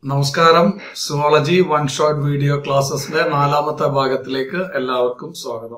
നമസ്കാരം zoology one shot video ക്ലാസ്സസിന്റെ നാലാമത്തെ ഭാഗത്തിലേക്ക് എല്ലാവർക്കും സ്വാഗതം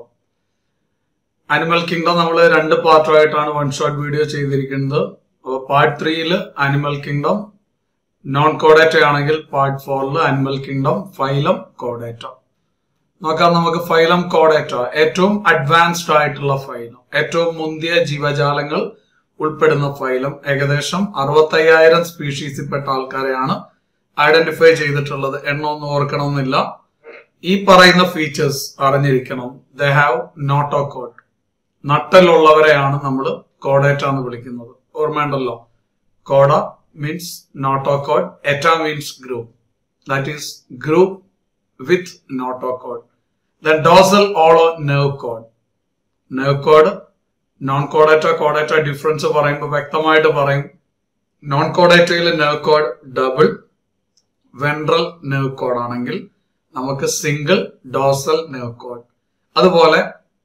അനിമൽ കിങ്ഡം നമ്മൾ രണ്ട് പാർട്ടായിട്ടാണ് വൺ ഷോട്ട് വീഡിയോ ചെയ്തിരിക്കുന്നത് അപ്പോൾ പാർട്ട് ത്രീയിൽ അനിമൽ കിങ്ഡം നോൺ കോഡേറ്റ ആണെങ്കിൽ പാർട്ട് ഫോറിൽ അനിമൽ കിങ്ഡം ഫൈലം കോഡേറ്റ നോക്കാം നമുക്ക് ഫൈലം കോഡേറ്റ ഏറ്റവും അഡ്വാൻസ്ഡ് ആയിട്ടുള്ള ഫൈലം ഏറ്റവും മുന്തിയ ജീവജാലങ്ങൾ ഉൾപ്പെടുന്ന ഫൈലം ഏകദേശം അറുപത്തയ്യായിരം സ്പീഷീസിൽപ്പെട്ട ആൾക്കാരെയാണ് ഐഡന്റിഫൈ ചെയ്തിട്ടുള്ളത് എണ്ണമൊന്നും ഓർക്കണമെന്നില്ല ഈ പറയുന്ന ഫീച്ചേഴ്സ് അറിഞ്ഞിരിക്കണം ദ ഹാവ് നോട്ടോ കോഡ് നട്ടലുള്ളവരെയാണ് നമ്മൾ കോഡേറ്റ എന്ന് വിളിക്കുന്നത് ഓർമ്മയുണ്ടല്ലോ CODA means Noto code എറ്റ means group that is group with Noto code the dorsal ഓളോ nerve code nerve code non കോഡേറ്റ കോഡേറ്റ difference പറയുമ്പോൾ വ്യക്തമായിട്ട് പറയും non കോഡേറ്റയിൽ nerve code double ventral nerve code ആണെങ്കിൽ നമുക്ക് single dorsal nerve code അതുപോലെ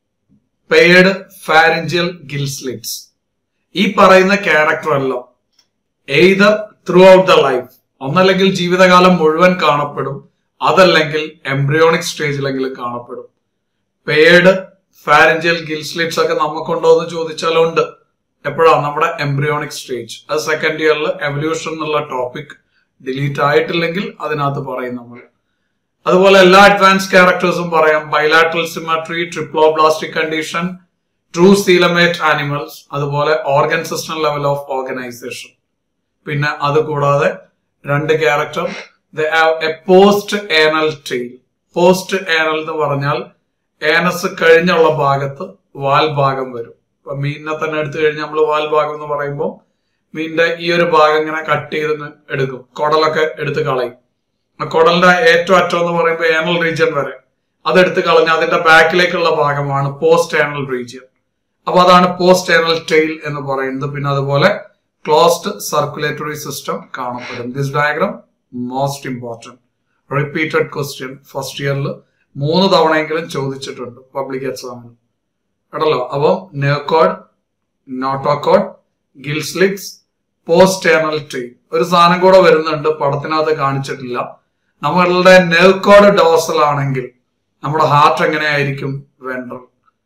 paid ഫാരഞ്ചിയൽ gill slits ഈ പറയുന്ന character എല്ലാം either through throughout the life ഒന്നല്ലെങ്കിൽ ജീവിതകാലം മുഴുവൻ കാണപ്പെടും അതല്ലെങ്കിൽ എംബ്രിയോണിക് സ്റ്റേജിലെങ്കിലും കാണപ്പെടും പെയ്ഡ് ഫാരഞ്ചിയൽ ഗിൽസ്ലിറ്റ്സ് ഒക്കെ നമുക്കുണ്ടോ എന്ന് ചോദിച്ചാൽ ഉണ്ട് എപ്പോഴാണ് നമ്മുടെ എംബ്രിയോണിക് സ്റ്റേജ് അത് സെക്കൻഡ് ഇയറിൽ എവല്യൂഷൻ എന്നുള്ള ടോപ്പിക് ഡിലീറ്റ് ആയിട്ടില്ലെങ്കിൽ അതിനകത്ത് പറയും നമ്മൾ അതുപോലെ എല്ലാ അഡ്വാൻസ് ക്യാരക്ടേഴ്സും പറയാം bilateral symmetry triploblastic condition true coelomate animals അതുപോലെ organ system level of organization പിന്നെ അത് കൂടാതെ രണ്ട് character a post anal tail post anal എന്ന് പറഞ്ഞാൽ ഏനസ് കഴിഞ്ഞുള്ള ഭാഗത്ത് വാൽ ഭാഗം വരും ഇപ്പൊ മീനിനെ തന്നെ എടുത്തു കഴിഞ്ഞാൽ നമ്മൾ വാൽ ഭാഗം എന്ന് പറയുമ്പോൾ മീനിന്റെ ഈ ഒരു ഭാഗം ഇങ്ങനെ കട്ട് ചെയ്ത് എടുക്കും കുടലൊക്കെ എടുത്ത് കളയും ആ കുടലിന്റെ ഏറ്റവും അറ്റം എന്ന് പറയുമ്പോൾ ഏനൽ റീജിയൻ വരെ അതെടുത്ത് കളഞ്ഞ് അതിന്റെ ബാക്കിലേക്കുള്ള ഭാഗമാണ് പോസ്റ്റ് ഏനൽ റീജിയൻ അപ്പൊ അതാണ് പോസ്റ്റ് ഏനൽ ടെയിൽ എന്ന് പറയുന്നത് പിന്നെ അതുപോലെ ക്ലോസ്ഡ് സർക്കുലേറ്ററി സിസ്റ്റം കാണപ്പെടും this diagram most important repeated question first ഇയറിൽ മൂന്ന് തവണയെങ്കിലും ചോദിച്ചിട്ടുണ്ട് പബ്ലിക് എക്സാമിന് കേട്ടല്ലോ അപ്പം nerve cord notochord gill slits post anal ട്രീ ഒരു സാധനം കൂടെ വരുന്നുണ്ട് പടത്തിനകത്ത് കാണിച്ചിട്ടില്ല നമ്മളുടെ നെർക്കോഡ് ഡോസൽ ആണെങ്കിൽ നമ്മുടെ ഹാർട്ട് എങ്ങനെയായിരിക്കും വെൻട്രൽ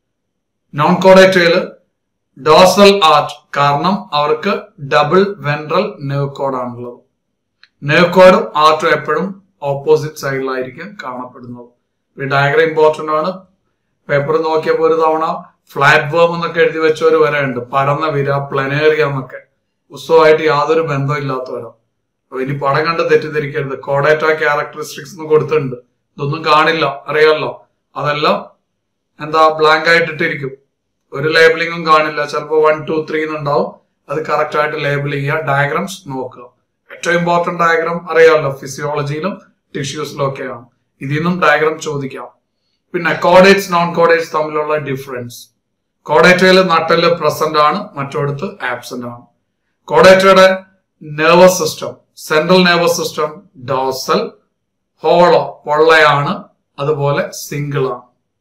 നോൺ കോഡേറ്റയില് ഡോസൽ ആർട്ട് കാരണം അവർക്ക് ഡബിൾ വെൻട്രൽ നെർവ് കോഡാണുള്ളത് നെർവ് കോഡും ആർട്ടും എപ്പോഴും ഓപ്പോസിറ്റ് സൈഡിലായിരിക്കും കാണപ്പെടുന്നത് ഈ ഡയഗ്രം ഇമ്പോർട്ടന്റ് ആണ് പേപ്പർ നോക്കിയപ്പോൾ ഒരു തവണ ഫ്ലാറ്റ് വേം എന്നൊക്കെ എഴുതി വെച്ചവർ വരെ ഉണ്ട് പരന്ന വിര പ്ലനേറിയ എന്നൊക്കെ പുസ്തകമായിട്ട് യാതൊരു ബന്ധമില്ലാത്തവരോ അപ്പൊ ഇനി പടം കണ്ട് തെറ്റിദ്ധരിക്കരുത് കോഡേറ്റ ക്യാരക്ടറിസ്റ്റിക്സ് എന്ന് കൊടുത്തിട്ടുണ്ട് ഇതൊന്നും കാണില്ല അറിയാമല്ലോ അതെല്ലാം എന്താ ബ്ലാങ്ക് ആയിട്ടിട്ടിരിക്കും ഒരു ലേബലിങ്ങും കാണില്ല ചിലപ്പോൾ വൺ ടു ത്രീ എന്നുണ്ടാവും അത് കറക്റ്റ് ആയിട്ട് ലേബിൾ ചെയ്യുക ഡയഗ്രാംസ് നോക്കുക ഏറ്റവും ഇമ്പോർട്ടന്റ് ഡയഗ്രാം അറിയാമല്ലോ ഫിസിയോളജിയിലും ടിഷ്യൂസിലും ഒക്കെയാണ് ഇതിൽ നിന്നും ഡയഗ്രാം ചോദിക്കാം പിന്നെ കോഡേറ്റ്സ് നോൺ കോഡേറ്റ്സ് തമ്മിലുള്ള ഡിഫറൻസ് കോഡേറ്റയിൽ നട്ടല് പ്രസന്റ് ആണ് മറ്റൊടുത്ത് ആബ്സെന്റ് ആണ് കോഡേറ്റയുടെ nervous system central nervous system dorsal hollow പൊള്ളയാണ് അതുപോലെ സിംഗിൾ ആണ്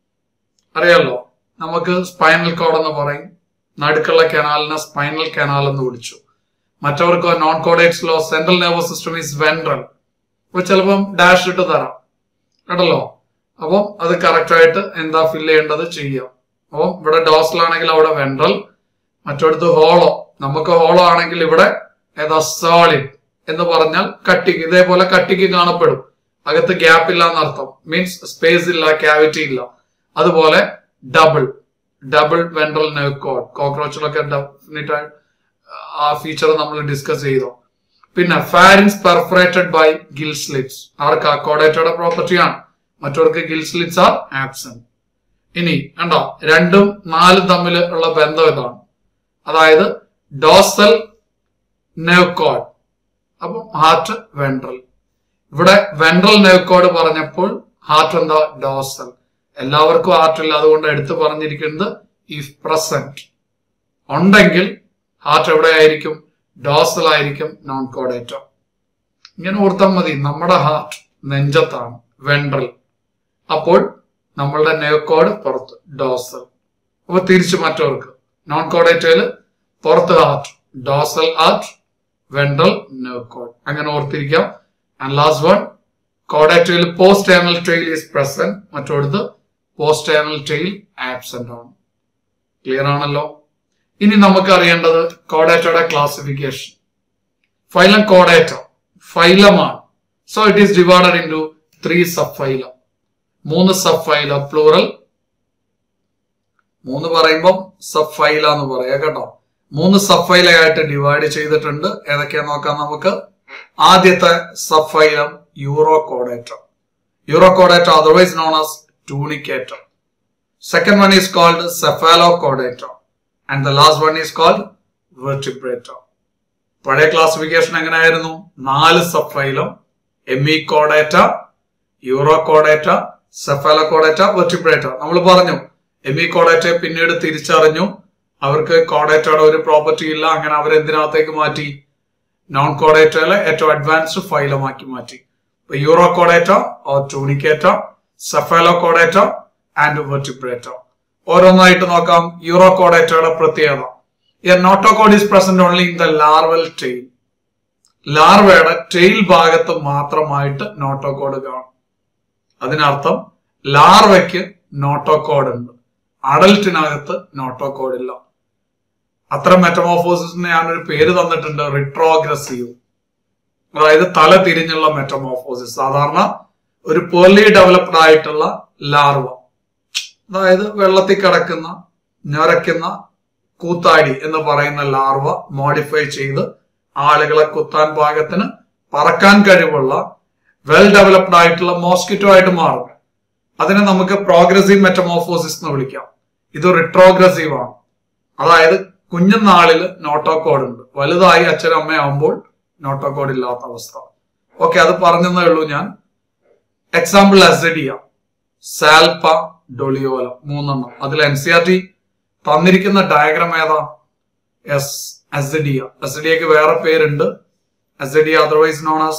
അറിയാലോ നമുക്ക് സ്പൈനൽ കോഡ് എന്ന് പറയും നടുക്കുള്ള കനാലിനെ സ്പൈനൽ കനാൽ എന്ന് വിളിച്ചു മറ്റവർക്ക് നോൺ കോഡേറ്റ്സിലോ central nervous system is ventral അപ്പൊ ചിലപ്പം ഡാഷ് ഇട്ട് തരാം കേട്ടല്ലോ അപ്പം അത് കറക്റ്റ് ആയിട്ട് എന്താ ഫില്ല് ചെയ്യേണ്ടത് ചെയ്യാം അപ്പം ഇവിടെ ഡോസലാണെങ്കിൽ അവിടെ വെൻട്രൽ മറ്റടുത്ത് ഹോളോ നമുക്ക് ഹോളോ ആണെങ്കിൽ ഇവിടെ ഏതാ സോളിഡ് എന്ന് പറഞ്ഞാൽ കട്ടിക്ക് ഇതേപോലെ കട്ടിക്ക് കാണപ്പെടും അകത്ത് ഗ്യാപ്പ് ഇല്ല എന്നർത്ഥം മീൻസ് സ്പേസ് ഇല്ല ക്യാവിറ്റി ഇല്ല അതുപോലെ double double ventral nerve cord കോക്രോച്ചിലൊക്കെ ഡെഫിനറ്റ് ആയിട്ട് ആ ഫീച്ചർ നമ്മൾ ഡിസ്കസ് ചെയ്തു പിന്നെ pharynx perforated by gill slits ആർക്ക് കോഡേറ്റയുടെ പ്രോപ്പർട്ടിയാണ് മറ്റവർക്ക് ഗിൽ സ്ലിറ്റ്സ് ആർ ആബ്സെന്റ് ഇനി കണ്ടോ രണ്ടും നാലും തമ്മിൽ ഉള്ള ബന്ധം ഇതാണ് അതായത് ഡോസൽ നെർവ് കോഡ് അപ്പം ഹാർട്ട് വെൻട്രൽ ഇവിടെ വെൻട്രൽ നെർവ് കോഡ് പറഞ്ഞപ്പോൾ ഹാർട്ട് എന്താ ഡോസൽ എല്ലാവർക്കും ഹാർട്ട് ഇല്ല അതുകൊണ്ട് എടുത്തു പറഞ്ഞിരിക്കുന്നത് ഇഫ് പ്രസന്റ് ഉണ്ടെങ്കിൽ ഹാർട്ട് എവിടെ ആയിരിക്കും ഡോസൽ ആയിരിക്കും നോൺ കോഡേറ്റോ ഇങ്ങനെ ഓർത്താൽ മതി നമ്മുടെ ഹാർട്ട് നെഞ്ചത്താണ് വെൻട്രൽ അപ്പോൾ നമ്മളുടെ നെർവ് കോഡ് പുറത്ത് ഡോസൽ അപ്പൊ തിരിച്ചു മറ്റവർക്ക് നോൺ കോഡേറ്റയിൽ പുറത്ത് heart dorsal heart ventral nerve cord അങ്ങനെ ഓർത്തിരിക്കാം ആൻഡ് ലാസ്റ്റ് വൺ കോഡാറ്റയിൽ post anal tail is present മറ്റൊടുത്ത് പോസ്റ്റ് ടേണൽ ടെയിൽ ആബ്സെന്റ് ആണ് ക്ലിയർ ആണല്ലോ ഇനി നമുക്ക് അറിയേണ്ടത് കോഡാറ്റയുടെ ക്ലാസിഫിക്കേഷൻ ഫൈലം കോഡാറ്റ ഫൈലമാണ് so it is divided into three sub phylum മൂന്ന് സബ് ഫൈലം പ്ലൂറൽ മൂന്ന് പറയുമ്പം സബ് ഫൈല എന്ന് പറയാം കേട്ടോ മൂന്ന് സബ് ഫൈലായിട്ട് ഡിവൈഡ് ചെയ്തിട്ടുണ്ട് ഏതൊക്കെയാ നോക്കാം നമുക്ക് ആദ്യത്തെ sub phylum euro കോഡേറ്റർ euro കോഡേറ്റർ otherwise known as ടൂണിക്കേറ്റർ second one is called cephalo കോഡേറ്റർ and the last one is called വെർട്ടിബ്രേറ്റർ പഴയ ക്ലാസിഫിക്കേഷൻ എങ്ങനെയായിരുന്നു നാല് sub phylum ME കോഡേറ്റ euro കോഡേറ്റ cephalo കോഡേറ്റ വെർട്ടിബ്രേറ്റർ നമ്മൾ പറഞ്ഞു എംഇ കോഡേറ്റയെ പിന്നീട് തിരിച്ചറിഞ്ഞു അവർക്ക് കോഡേറ്റയുടെ ഒരു പ്രോപ്പർട്ടി ഇല്ല അങ്ങനെ അവരെന്തിനകത്തേക്ക് മാറ്റി നോൺ കോഡേറ്റയിലെ ഏറ്റവും അഡ്വാൻസ്ഡ് ഫൈലമാക്കി മാറ്റി Urochordata or Tunicata Cephalochordata and Vertebrata ഓരോന്നായിട്ട് നോക്കാം യൂറോ കോഡേറ്റയുടെ പ്രത്യേകത a notochord is present only in the larval tail ലാർവയുടെ ടെയിൽ ഭാഗത്ത് മാത്രമായിട്ട് നോട്ടോകോഡ് കാണും അതിനർത്ഥം ലാർവയ്ക്ക് നോട്ടോകോഡ് ഉണ്ട് അഡൽട്ടിനകത്ത് നോട്ടോകോഡ് ഇല്ല അത്തരം മെറ്റമോഫോസിന് ഞാനൊരു പേര് തന്നിട്ടുണ്ട് റിട്രോഗ്രസീവ് അതായത് തല തിരിഞ്ഞുള്ള മെറ്റമോഫോസിസ് സാധാരണ ഒരു പേർലി ഡെവലപ്ഡ് ആയിട്ടുള്ള ലാർവ അതായത് വെള്ളത്തിൽ കിടക്കുന്ന ഞരക്കുന്ന കൂത്താടി എന്ന് പറയുന്ന ലാർവ മോഡിഫൈ ചെയ്ത് ആളുകളെ കുത്താൻ പാകത്തിന് പറക്കാൻ കഴിവുള്ള വെൽ ഡെവലപ്ഡ് ആയിട്ടുള്ള മോസ്കിറ്റോ ആയിട്ട് മാറും അതിനെ നമുക്ക് പ്രോഗ്രസീവ് മെറ്റമോഫോസിസ് എന്ന് വിളിക്കാം ഇത് റിട്രോഗ്രസീവ് ആണ് അതായത് കുഞ്ഞുനാളിൽ നോട്ടോകോഡ് ഉണ്ട് വലുതായി അച്ഛനും അമ്മയാവുമ്പോൾ നോട്ടോകോഡ് ഇല്ലാത്ത അവസ്ഥ ഓക്കെ അത് പറഞ്ഞതേ ഉള്ളൂ ഞാൻ എക്സാമ്പിൾ അസഡിയ സാൽപ ഡൊളിയോല മൂന്നെണ്ണം അതിൽ എൻ സി ആർ ടി തന്നിരിക്കുന്ന ഡയഗ്രാം ഏതാ എസ് അസഡിയ അസഡിയക്ക് വേറെ പേരുണ്ട് Ascidia otherwise known as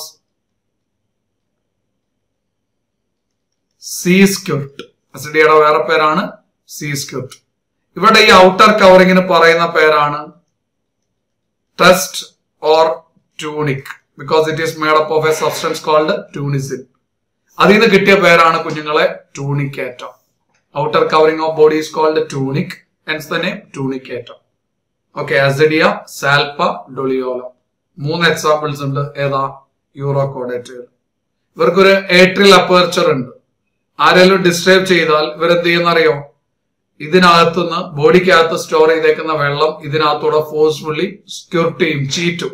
sea squirt അസഡിയയുടെ വേറെ പേരാണ് സീ സ്ക്യൂട്ട് ഇവിടെ ഈ ഔട്ടർ കവറിങ്ങിന് പറയുന്ന പേരാണ് test or tunic because it is made up of a substance called tunicin അതിൽ നിന്ന് കിട്ടിയ പേരാണ് കുഞ്ഞുങ്ങളെ Tunicata outer covering of body is called tunic hence the name Tunicata okay Ascidia Salpa Doliolum മൂന്ന് എക്സാമ്പിൾസ് ഉണ്ട് ഏതാ യൂറോ കോഡേറ്റുകൾ ഇവർക്കൊരു ഏട്രിൽ aperture ഉണ്ട് ആരെങ്കിലും ഡിസ്റ്റർബ് ചെയ്താൽ ഇവരെന്ത് ചെയ്യുന്നറിയോ ഇതിനകത്തുനിന്ന് ബോഡിക്കകത്ത് സ്റ്റോർ ചെയ്തേക്കുന്ന വെള്ളം ഇതിനകത്തൂടെ ഫോഴ്സ്ഫുള്ളി സ്ക്യൂർട്ട് ചെയ്യും ചീറ്റും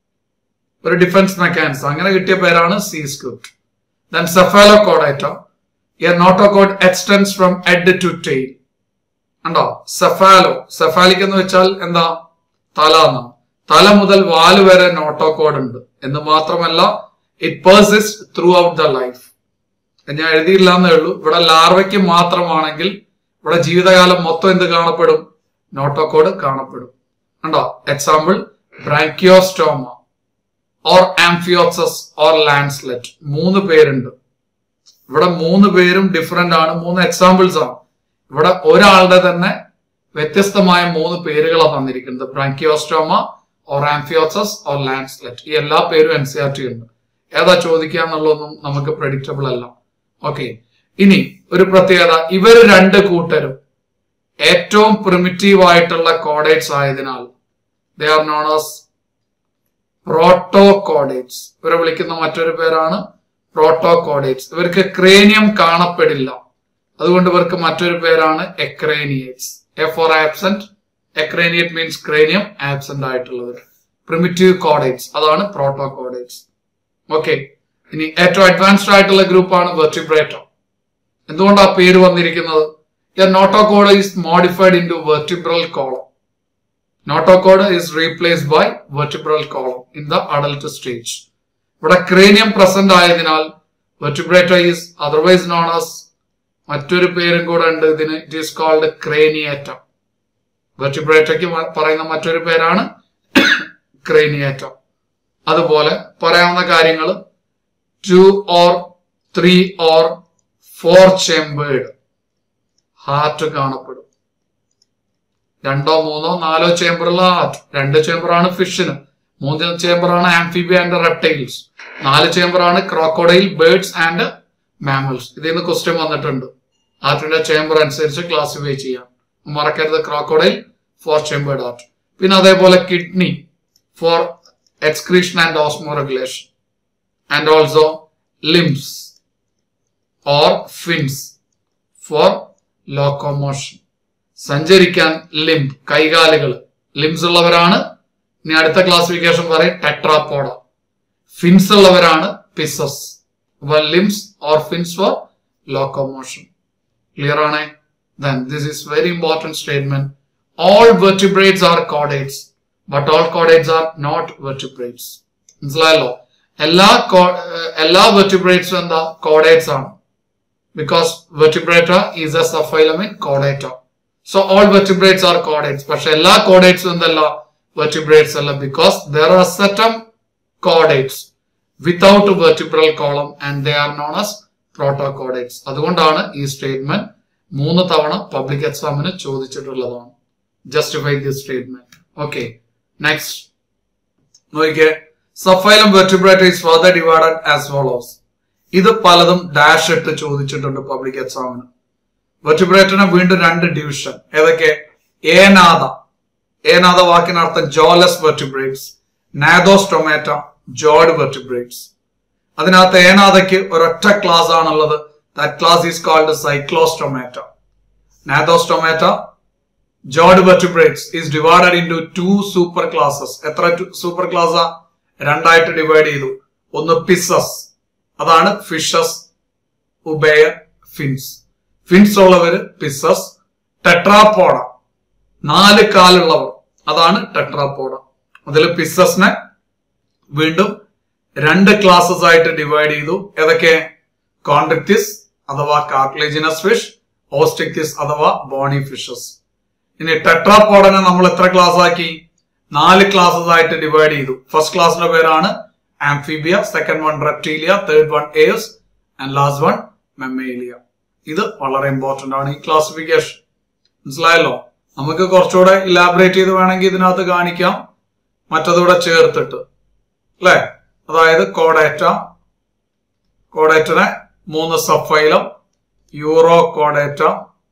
ഒരു ഡിഫൻസ് മെക്കാനിസം അങ്ങനെ കിട്ടിയ പേരാണ് sea squirt then Cephalochordata a notochord extends from head to tail ഉണ്ടോ സെഫാലോ സെഫാലിക് എന്ന് വെച്ചാൽ എന്താ തല എന്നാണ് തല മുതൽ വാല് വരെ നോട്ടോകോഡ് ഉണ്ട് എന്ന് മാത്രമല്ല it persist throughout the life ഞാൻ എഴുതിയില്ല എന്നേ ഉള്ളൂ ഇവിടെ ലാർവയ്ക്ക് മാത്രമാണെങ്കിൽ ഇവിടെ ജീവിതകാലം മൊത്തം എന്ത് കാണപ്പെടും നോട്ടോകോഡ് കാണപ്പെടും ഉണ്ടോ example Branchiostoma or Amphioxus or lancelet മൂന്ന് പേരുണ്ട് ഇവിടെ മൂന്ന് പേരും ഡിഫറെന്റ് ആണ് മൂന്ന് എക്സാമ്പിൾസ് ആണ് ഇവിടെ ഒരാളുടെ തന്നെ വ്യത്യസ്തമായ മൂന്ന് പേരുകളാണ് തന്നിരിക്കുന്നത് ബ്രാങ്കിയോസ്റ്റോമ ഓർ ആംഫിയോസസ് ഓർ ലാൻഡ്സ്ലെറ്റ് ഈ എല്ലാ പേരും എൻ സി ആർ ടി ഉണ്ട് ഏതാ ചോദിക്കുക എന്നുള്ളതൊന്നും നമുക്ക് പ്രഡിക്റ്റബിൾ അല്ല ഓക്കെ ഇനി ഒരു പ്രത്യേകത ഇവർ രണ്ട് കൂട്ടരും ഏറ്റവും പ്രിമിറ്റീവ് ആയിട്ടുള്ള കോഡേറ്റ്സ് ആയതിനാൽ they are known as protochordates ഇവരെ വിളിക്കുന്ന മറ്റൊരു പേരാണ് പ്രോട്ടോ കോഡേറ്റ്സ് ഇവർക്ക് ക്രേനിയം കാണപ്പെടില്ല അതുകൊണ്ട് ഇവർക്ക് മറ്റൊരു പേരാണ് acraniates a for absent acraniate means cranium absent ആയിട്ടുള്ളത് പ്രിമിറ്റീവ് കോഡേറ്റ്സ് അതാണ് പ്രോട്ടോ കോഡേറ്റ്സ് ഓക്കെ ഇനി ഏറ്റവും അഡ്വാൻസ്ഡ് ആയിട്ടുള്ള ഗ്രൂപ്പാണ് വെർട്ടിബ്രേറ്റർ എന്തുകൊണ്ടാ പേര് വന്നിരിക്കുന്നത് a notochord is modified into vertebral column notochord is replaced by vertebral column in the adult stage ഇവിടെ ക്രേനിയം പ്രസന്റ് ആയതിനാൽ വെർട്ടിബ്രേറ്റർ ഈസ് അതർവൈസ് നോൺ ആസ് മറ്റൊരു പേരും കൂടെ ഉണ്ട് ഇതിന് ഇറ്റ് ഈസ് കോൾഡ് ക്രേനിയേറ്റം വെർട്ടിബ്രേറ്റയ്ക്ക് പറയുന്ന മറ്റൊരു പേരാണ് ക്രേനിയേറ്റം അതുപോലെ പറയാവുന്ന കാര്യങ്ങൾ two or three or four chambered heart കാണപ്പെടും രണ്ടോ മൂന്നോ നാലോ ചേമ്പറുള്ള ഹാർട്ട് രണ്ട് ചേമ്പറാണ് ഫിഷിന് മൂന്ന് ചേംബർ ആണ് ആംഫിബിയ ആൻഡ് റെപ്റ്റൈൽസ് നാല് ചേംബർ ആണ് ക്രോക്കോഡൈൽ ബേർഡ്സ് ആൻഡ് മാമൽസ് ഇതിൽ നിന്ന് ക്വസ്റ്റ്യൻ വന്നിട്ടുണ്ട് ആർട്ടിന്റെ ചേംബർ അനുസരിച്ച് ക്ലാസിഫൈ ചെയ്യാം മറക്കരുത് ക്രോക്കോഡൈൽ ഫോർ ചേംബേർഡ് ആർട്ട് പിന്നെ അതേപോലെ kidney for excretion and osmoregulation and also limbs or fins for locomotion സഞ്ചരിക്കാൻ ലിംബ് കൈകാലുകൾ ലിംസ് ഉള്ളവരാണ് ഇനി അടുത്ത ക്ലാസിഫിക്കേഷൻ പറയും ടെട്രാപ്പോഡ ഫിൻസ് ഉള്ളവരാണ് Pisces limbs or fins for locomotion clear ആണേ then this is very important statement all vertebrates are chordates but all chordates are not vertebrates മനസ്സിലായല്ലോ എല്ലാ co- ഏർ എല്ലാ വെർട്ടിബ്രേറ്റ്സും എന്താ കോഡേറ്റ്സ് ആണ് because Vertebrata is a subphylum in കോഡേറ്റ so all vertebrates are chordates പക്ഷെ എല്ലാ കോഡേറ്റ്സും എന്തല്ല വെർട്ടിബ്രേറ്റ്സ് അല്ല because there are certain chordates without vertebral column and they are known as protochordates അതുകൊണ്ടാണ് ഈ സ്റ്റേറ്റ്മെന്റ് മൂന്ന് തവണ പബ്ലിക് എക്സാമിന് ചോദിച്ചിട്ടുള്ളതാണ് justify the statement okay next നോക്കിക്കേ subphylum vertebrate is further divided as follows ഇത് പലതും ഡാഷ് ഇട്ട് ചോദിച്ചിട്ടുണ്ട് പബ്ലിക് എക്സാമിന് വെർട്ടിബ്രേറ്റിന് വീണ്ടും രണ്ട് ഡിവിഷൻ ഏതൊക്കെ ഏനാഥ ഏനാഥ വാക്കിനർത്ഥം jawless vertebrates Gnathostomata jawed vertebrates അതിനകത്ത് ഏനാഥയ്ക്ക് ഒരൊറ്റ ക്ലാസ് ആണുള്ളത് that class is called Cyclostomata Gnathostomata jawed vertebrates is divided into super classes എത്ര സൂപ്പർ ക്ലാസ് രണ്ടായിട്ട് ഡിവൈഡ് ചെയ്തു ഒന്ന് പിസസ് അതാണ് ഫിഷസ് ഉബേയ ഫിൻസ് ഫിൻസ് ഉള്ളവര് പിസസ് ടെട്രാപ്പോഡ നാല് കാലുള്ളവർ അതാണ് ടെട്രാപ്പോഡ അതിൽ പിസസിനെ വീണ്ടും രണ്ട് ക്ലാസ്സസ് ആയിട്ട് ഡിവൈഡ് ചെയ്തു ഏതൊക്കെ കോൺട്രിക്തിസ് അഥവാ കാർട്ടിലേജിനസ് ഫിഷ് ഓസ്റ്റിക്തിസ് അഥവാ ബോണി ഫിഷസ് ഇനി ടെട്രാപോഡനെ നമ്മൾ എത്ര ക്ലാസ് ആക്കി നാല് ക്ലാസ്സസ് ആയിട്ട് ഡിവൈഡ് ചെയ്തു ഫസ്റ്റ് ക്ലാസ്സിന്റെ പേരാണ് Amphibia second one Reptilia third one Aves and last one Mammalia ഇത് വളരെ ഇമ്പോർട്ടന്റ് ആണ് ഈ ക്ലാസിഫിക്കേഷൻ മനസ്സിലായല്ലോ നമുക്ക് കുറച്ചുകൂടെ ഇലാബറേറ്റ് ചെയ്ത് വേണമെങ്കിൽ ഇതിനകത്ത് കാണിക്കാം മറ്റതുകൂടെ ചേർത്തിട്ട് അല്ലെ അതായത് കോഡേറ്റ കോഡേറ്റനെ മൂന്ന് subphylum Urochordata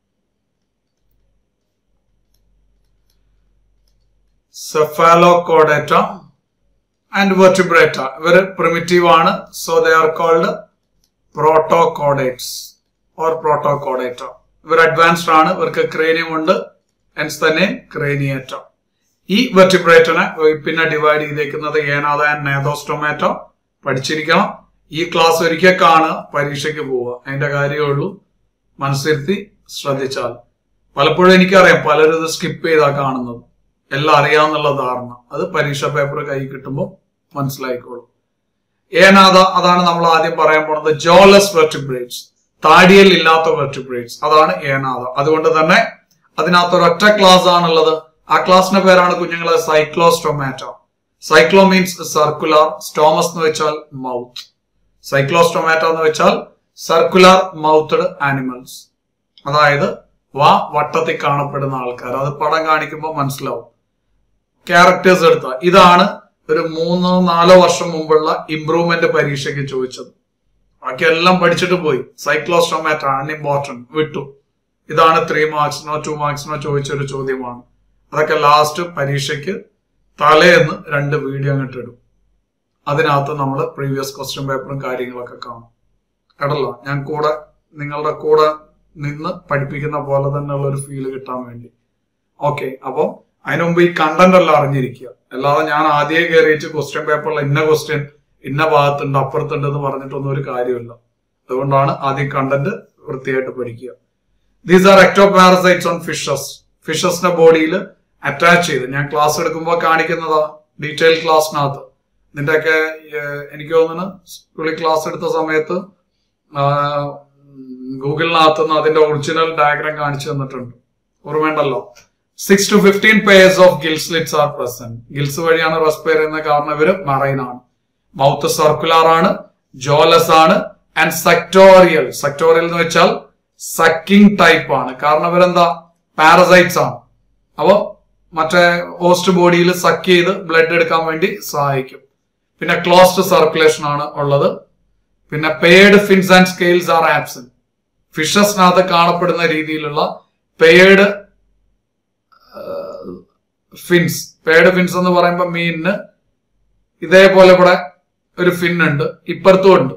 Cephalochordata and Vertebrata ഇവര് പ്രിമിറ്റീവ് ആണ് so they are called protochordates or Protochordata ഇവർ അഡ്വാൻസ്ഡ് ആണ് ഇവർക്ക് ക്രേനിയം ഉണ്ട് ഹെൻസ് തന്നെ ക്രേനിയേറ്റ ഈ വെർട്ടിബ്രേറ്റനെ പിന്നെ ഡിവൈഡ് ചെയ്തേക്കുന്നത് ഏനാഥ ആൻഡ് നേതോസ്റ്റൊമാറ്റോ പഠിച്ചിരിക്കണം ഈ ക്ലാസ് ഒരിക്കൽ കാണുക പരീക്ഷയ്ക്ക് പോവുക അതിന്റെ കാര്യമേ ഉള്ളൂ മനസ്സിരുത്തി ശ്രദ്ധിച്ചാൽ പലപ്പോഴും എനിക്കറിയാം പലരും ഇത് സ്കിപ്പ് ചെയ്താ കാണുന്നത് എല്ലാം അറിയാന്നുള്ള ധാരണ അത് പരീക്ഷ പേപ്പർ കൈ കിട്ടുമ്പോൾ മനസ്സിലായിക്കോളും ഏനാഥ അതാണ് നമ്മൾ ആദ്യം പറയാൻ പോണത് ജോലസ് വെർട്ടിബ്രേറ്റ്സ് താടിയൽ ഇല്ലാത്ത വെർട്ടിബ്രേറ്റ്സ് അതാണ് ഏനാഥ അതുകൊണ്ട് തന്നെ അതിനകത്ത് ഒരൊറ്റ ക്ലാസ് ആണുള്ളത് ആ ക്ലാസിന്റെ പേരാണ് കുഞ്ഞുങ്ങളെ Cyclostomata cyclo means circular stomas എന്ന് വെച്ചാൽ മൗത്ത് സൈക്ലോസ്റ്റൊമാറ്റോ എന്ന് വെച്ചാൽ സർക്കുലർ മൗത്തഡ് ആനിമൽസ് അതായത് വാ വട്ടത്തിൽ കാണപ്പെടുന്ന ആൾക്കാർ അത് പടം കാണിക്കുമ്പോൾ മനസ്സിലാവും ക്യാരക്ടേഴ്സ് എടുത്ത ഇതാണ് ഒരു മൂന്നോ നാലോ വർഷം മുമ്പുള്ള ഇംപ്രൂവ്മെന്റ് പരീക്ഷയ്ക്ക് ചോദിച്ചത് ബാക്കി എല്ലാം പഠിച്ചിട്ട് പോയി സൈക്ലോസ്റ്റോമാറ്റ് ആണ് ഇമ്പോർട്ടന്റ് വിട്ടു ഇതാണ് ത്രീ മാർക്സിനോ ടു മാർക്സിനോ ചോദിച്ചൊരു ചോദ്യമാണ് അതൊക്കെ ലാസ്റ്റ് പരീക്ഷയ്ക്ക് തലേന്ന് രണ്ട് വീഡിയോ അങ്ങോട്ട് ഇടും അതിനകത്ത് നമ്മൾ പ്രീവിയസ് ക്വസ്റ്റ്യൻ പേപ്പറും കാര്യങ്ങളൊക്കെ കാണും കേട്ടല്ലോ ഞാൻ കൂടെ നിങ്ങളുടെ കൂടെ നിന്ന് പഠിപ്പിക്കുന്ന പോലെ തന്നെയുള്ള ഒരു ഫീല് കിട്ടാൻ വേണ്ടി ഓക്കെ അപ്പോൾ അതിനു മുമ്പ് ഈ കണ്ടന്റ് എല്ലാം അറിഞ്ഞിരിക്കുക അല്ലാതെ ഞാൻ ആദ്യമേ കയറിയിട്ട് ക്വസ്റ്റ്യൻ പേപ്പറിൽ ഇന്ന ക്വസ്റ്റ്യൻ ഇന്ന ഭാഗത്തുണ്ട് അപ്പുറത്തുണ്ട് എന്ന് പറഞ്ഞിട്ടൊന്നും ഒരു കാര്യമില്ല അതുകൊണ്ടാണ് ആദ്യം കണ്ടന്റ് വൃത്തിയായിട്ട് പഠിക്കുക these are ectoparasites on fishes ഫിഷസിന്റെ ബോഡിയിൽ അറ്റാച്ച് ചെയ്ത് ഞാൻ ക്ലാസ് എടുക്കുമ്പോൾ കാണിക്കുന്നതാ ഡീറ്റെയിൽ ക്ലാസ്സിനകത്ത് ഇതിന്റെയൊക്കെ ഏഹ്, എനിക്ക് തോന്നുന്നു സ്കൂളിൽ ക്ലാസ് എടുത്ത സമയത്ത് ഗൂഗിളിനകത്ത് നിന്ന് അതിന്റെ ഒറിജിനൽ ഡയഗ്രാം കാണിച്ചു തന്നിട്ടുണ്ട് ഓർമ്മയുണ്ടല്ലോ six to fifteen pairs of gill slits are present gills വഴിയാണ് റെസ്പയർ ചെയ്യുന്ന കാരണം ഇവര് മറൈൻ ആണ് മൗത്ത് സർക്കുലർ ആണ് ജോലസ് ആണ് ആൻഡ് സെക്ടോറിയൽ സെക്ടോറിയൽ എന്ന് വെച്ചാൽ സക്കിംഗ് ടൈപ്പ് ആണ് കാരണം ഇവരെന്താ പാരസൈറ്റ്സ് ആണ് അപ്പോ മറ്റേ ഹോസ്റ്റ് ബോഡിയിൽ സക്ക് ചെയ്ത് ബ്ലഡ് എടുക്കാൻ വേണ്ടി സഹായിക്കും പിന്നെ ക്ലോസ്ഡ് സർക്കുലേഷൻ ആണ് ഉള്ളത് പിന്നെ paired fins and scales are absent ഫിഷസിനകത്ത് കാണപ്പെടുന്ന രീതിയിലുള്ള പെയ്ഡ് ഫിൻസ് പെയ്ഡ് ഫിൻസ് എന്ന് പറയുമ്പോൾ മീനിന് ഇതേപോലെ ഇവിടെ ഒരു ഫിൻ ഉണ്ട് ഇപ്പുറത്തും ഉണ്ട്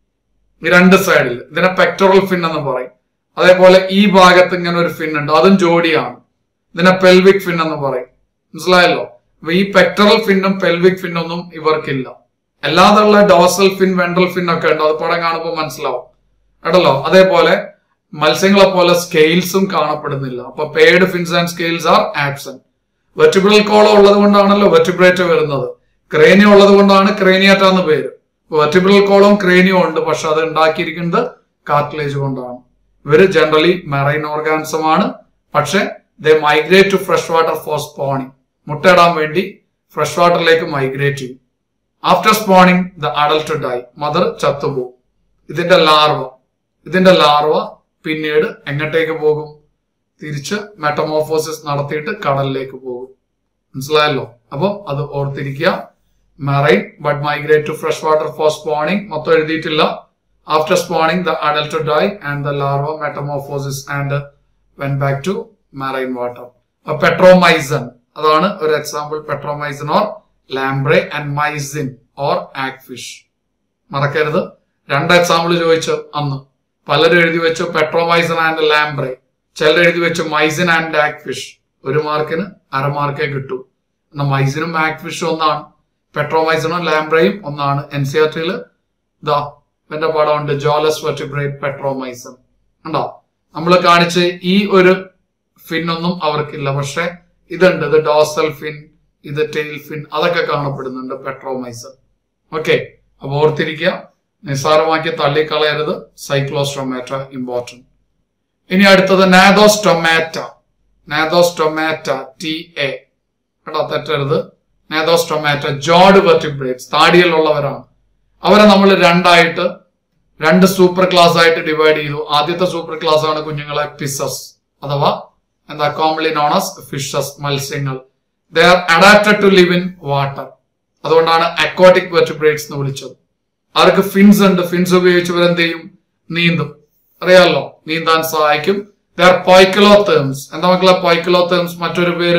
ഈ രണ്ട് സൈഡിൽ ഇതിനെ പെക്ടറൽ ഫിൻ എന്ന് പറയും അതേപോലെ ഈ ഭാഗത്ത് ഇങ്ങനെ ഒരു ഫിൻ ഉണ്ട് അതും ജോഡിയാണ് ഇതിനെ പെൽവിക് ഫിൻ എന്ന് പറയും മനസ്സിലായല്ലോ അപ്പൊ ഈ പെക്ടറൽ ഫിന്നും പെൽവിക് ഫിന്നൊന്നും ഇവർക്കില്ല അല്ലാതുള്ള ഡോസൽ ഫിൻ വെൻട്രൽ ഫിൻ ഒക്കെ ഉണ്ട് അത് പടം കാണുമ്പോൾ മനസ്സിലാവും കേട്ടല്ലോ അതേപോലെ മത്സ്യങ്ങളെ പോലെ സ്കെയിൽസും കാണപ്പെടുന്നില്ല അപ്പൊ paired fins and scales are absent vertebral column ഉള്ളത് കൊണ്ടാണല്ലോ വെർട്ടിബ്രേറ്റ് വരുന്നത് ക്രേനിയം ഉള്ളത് കൊണ്ടാണ് ക്രേനിയാറ്റ എന്ന് പേര് വെർട്ടിബ്രൽ കോളം ക്രേനിയം ഉണ്ട് പക്ഷെ അത് ഉണ്ടാക്കിയിരിക്കുന്നത് കാർട്ടിലേജ് കൊണ്ടാണ് ഇവര് ജനറലി മെറൈൻ ഓർഗാനിസം ആണ് പക്ഷെ they migrate to fresh water for spawning മുട്ടയിടാൻ വേണ്ടി ഫ്രഷ് വാട്ടറിലേക്ക് മൈഗ്രേറ്റ് ചെയ്യും after spawning the adult die mother ചത്തുപോകും ഇതിന്റെ ലാർവ ഇതിന്റെ ലാർവ പിന്നീട് എങ്ങോട്ടേക്ക് പോകും തിരിച്ച് മെട്ടമോഫോസിസ് നടത്തിയിട്ട് കടലിലേക്ക് പോകും മനസ്സിലായല്ലോ അപ്പൊ അത് ഓർത്തിരിക്കുക marine but migrate to fresh water for spawning മൊത്തം എഴുതിയിട്ടില്ല after spawning the adult die and the larva metamorphosis and when back to marine water Petromyzon അതാണ് ഒരു example Petromyzon or lamprey and Myxine or hagfish മറക്കരുത് രണ്ട് example ചോദിച്ചു അന്ന് പലരും എഴുതി വെച്ചു പെട്രോമൈസൺ ആൻഡ് ലാംബ്രെ ചിലർ എഴുതി വെച്ചു മൈസിൻ ആൻഡ് ആക് ഫിഷ് ഒരു മാർക്കിന് അര മാർക്കേ കിട്ടൂ എന്നാൽ മൈസിനും ആക് ഫിഷും ഒന്നാണ് പെട്രോമൈസണും ലാംബ്രയും ഒന്നാണ് എൻ സി ആർ ടിയിൽ ദാ എന്റെ പടമുണ്ട് ജോലസ് വെർട്ടിബ്രേറ്റ് പെട്രോമൈസൺ ഉണ്ടോ നമ്മൾ കാണിച്ച് ഈ ഒരു ഫിൻ ഒന്നും അവർക്കില്ല പക്ഷെ ഇതുണ്ട് ഇത് ഡോസൽ ഫിൻ ഇത് ടെയിൽ ഫിൻ അതൊക്കെ കാണപ്പെടുന്നുണ്ട് പെട്രോമൈസൺ ഓക്കെ അപ്പൊ ഓർത്തിരിക്കുക നിസ്സാരമാക്കി തള്ളിക്കളയരുത് സൈക്ലോസ്റ്റൊമാറ്റ ഇമ്പോർട്ടന്റ് ഇനി അടുത്തത് നാദോസ്റ്റൊമാറ്റ നാദോസ്റ്റൊമാറ്റ ടി എ കേട്ടോ തെറ്റരുത് നാദോസ്റ്റൊമാറ്റ ജോഡ് വെർട്ടിബ്രേറ്റ്സ് താടിയിലുള്ളവരാണ് അവരെ നമ്മൾ രണ്ടായിട്ട് രണ്ട് സൂപ്പർ ക്ലാസ് ആയിട്ട് ഡിവൈഡ് ചെയ്തു ആദ്യത്തെ സൂപ്പർ ക്ലാസ് ആണ് കുഞ്ഞുങ്ങളെ പിസസ് അഥവാ എന്താ കോമൺലി നോൺ ആസ് ഫിഷസ് മത്സ്യങ്ങൾ they are adapted to live in water അതുകൊണ്ടാണ് അക്വാട്ടിക് വെർട്ടിബ്രേറ്റ്സ് എന്ന് വിളിച്ചത് അവർക്ക് ഫിൻസ് ഉണ്ട് ഫിൻസ് ഉപയോഗിച്ച് ഇവരെന്ത് ചെയ്യും നീന്തും അറിയാലോ നീന്താൻ സഹായിക്കും ദേ ആർ പോയ്ക്കലോത്തേംസ് എന്താ മക്കളെ പോയ്ക്കലോത്തേംസ് മറ്റൊരു പേര്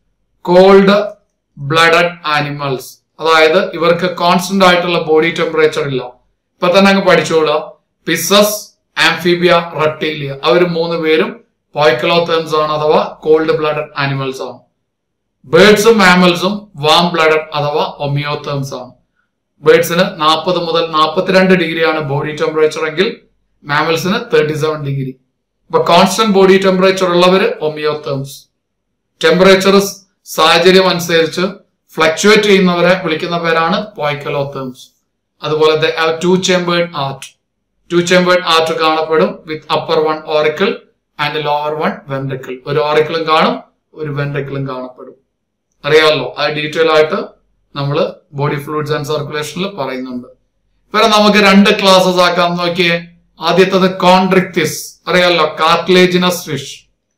കോൾഡ് ബ്ലഡഡ് ആനിമൽസ് അതായത് ഇവർക്ക് കോൺസ്റ്റന്റ് ആയിട്ടുള്ള ബോഡി ടെമ്പറേച്ചർ ഇല്ല ഇപ്പൊ തന്നെ അങ്ങ് പഠിച്ചോളുക പിസസ് ആംഫീബിയ റെപ്റ്റീലിയ അവർ മൂന്ന് പേരും പോയ്ക്കലോത്തേംസ് ആണ് അഥവാ കോൾഡ് ബ്ലഡഡ് ആനിമൽസ് ആണ് ബേർഡ്സും മാമൽസും വാം ബ്ലഡഡ് അഥവാ ഒമിയോത്തേംസ് ആണ് ബേർഡ്സിന് നാൽപ്പത് മുതൽ നാൽപ്പത്തിരണ്ട് ഡിഗ്രിയാണ് ബോഡി ടെമ്പറേച്ചർ എങ്കിൽ മാമൽസിന് തേർട്ടി സെവൻ ഡിഗ്രി ഇപ്പൊ കോൺസ്റ്റന്റ് ബോഡി ടെമ്പറേച്ചർ ഉള്ളവര് ഒമിയോത്തേംസ് ടെമ്പറേച്ചർ സാഹചര്യം അനുസരിച്ച് ഫ്ലക്ച്വേറ്റ് ചെയ്യുന്നവരെ വിളിക്കുന്ന പേരാണ് പോയ്ക്കലോത്തേംസ് അതുപോലെ two chambered heart two chambered heart കാണപ്പെടും with upper one auricle and lower one ventricle ഒരു ഓറിക്കിളും കാണും ഒരു വെൻട്രിക്കിളും കാണപ്പെടും അറിയാമല്ലോ അത് ഡീറ്റെയിൽ ആയിട്ട് നമ്മൾ ബോഡി ഫ്ലൂയിഡ്സ് ആൻഡ് സർക്കുലേഷനിൽ പറയുന്നുണ്ട് ഇവരെ നമുക്ക് രണ്ട് ക്ലാസ്സസ് ആക്കാം നോക്കിയേ ആദ്യത്തത് കോൺട്രിക്തിസ് അറിയാമല്ലോ കാർട്ടിലേജിനസ് ഫിഷ്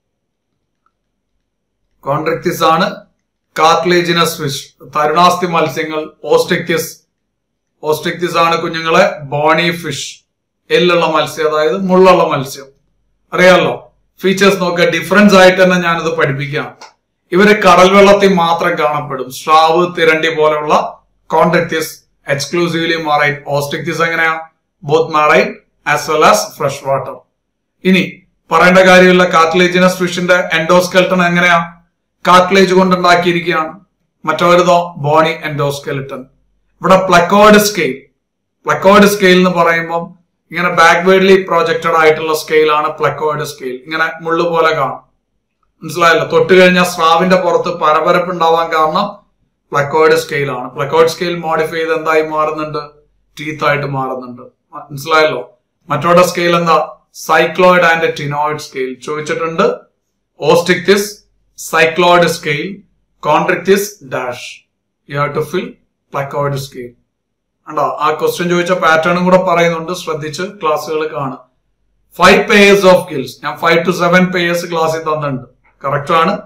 കോൺട്രിക്തിസ് ആണ് കാർട്ടിലേജിനസ് ഫിഷ് തരുണാസ്തി മത്സ്യങ്ങൾ ഓസ്റ്റിക്തിസ് ഓസ്റ്റിക്തിസ് ആണ് കുഞ്ഞുങ്ങളെ ബോണി ഫിഷ് എല്ലുള്ള മത്സ്യം അതായത് മുള്ളുള്ള മത്സ്യം അറിയാമല്ലോ ഫീച്ചേഴ്സ് നോക്കുക ഡിഫറൻസ് ആയിട്ട് തന്നെ ഞാനിത് പഠിപ്പിക്കാം ഇവര് കടൽ വെള്ളത്തിൽ മാത്രം കാണപ്പെടും സ്രാവ് തിരണ്ടി പോലെയുള്ള കോൺട്രിക്തിസ് എക്സ്ക്ലൂസീവ്ലി മറൈൻ ഓസ്റ്റിക്തിസ് എങ്ങനെയാ both marine as well as fresh water ഇനി പറയേണ്ട കാര്യമുള്ള കാർട്ടിലേജിനസ് ഫിഷിന്റെ എൻഡോസ്കെൽട്ടൺ എങ്ങനെയാ കാർട്ടിലേജ് കൊണ്ടുണ്ടാക്കിയിരിക്കുകയാണ് മറ്റവരുതോ ബോണി എൻഡോസ്കെലിട്ടൺ ഇവിടെ പ്ലക്കോർഡ് സ്കെയിൽ പ്ലക്കോർഡ് സ്കെയിൽ എന്ന് പറയുമ്പോൾ ഇങ്ങനെ ബാക്ക്വേർഡ്ലി പ്രൊജക്റ്റഡ് ആയിട്ടുള്ള സ്കെയിലാണ് പ്ലക്കോർഡ് സ്കെയിൽ ഇങ്ങനെ മുള്ളു പോലെ കാണും മനസ്സിലായല്ലോ തൊട്ട് കഴിഞ്ഞാൽ സ്രാവിന്റെ പുറത്ത് പരപരപ്പ് ഉണ്ടാവാൻ കാരണം പ്ലക്കോർഡ് സ്കെയിൽ ആണ് പ്ലക്കോർഡ് സ്കെയിൽ മോഡിഫൈ ചെയ്ത് എന്തായി മാറുന്നുണ്ട് ടീത്ത് ആയിട്ട് മാറുന്നുണ്ട് മനസ്സിലായല്ലോ മറ്റോടെ സ്കെയിൽ എന്താ സൈക്ലോയിഡ് ആൻഡ് ടിനോയിഡ് സ്കെയിൽ ചോദിച്ചിട്ടുണ്ട് Osteichthyes cycloid scale Chondrichthyes dash you have to fill placoid scale കണ്ടോ ആ ക്വസ്റ്റ്യൻ ചോദിച്ച പാറ്റേണും കൂടെ പറയുന്നുണ്ട് ശ്രദ്ധിച്ച് ക്ലാസ്സുകൾ കാണും ഫൈവ് പേയേഴ്സ് ഓഫ് ഗിൽസ് ഞാൻ ഫൈവ് ടു സെവൻ പേയേഴ്സ് ക്ലാസ്സിൽ തന്നിട്ടുണ്ട് കറക്റ്റ് ആണ്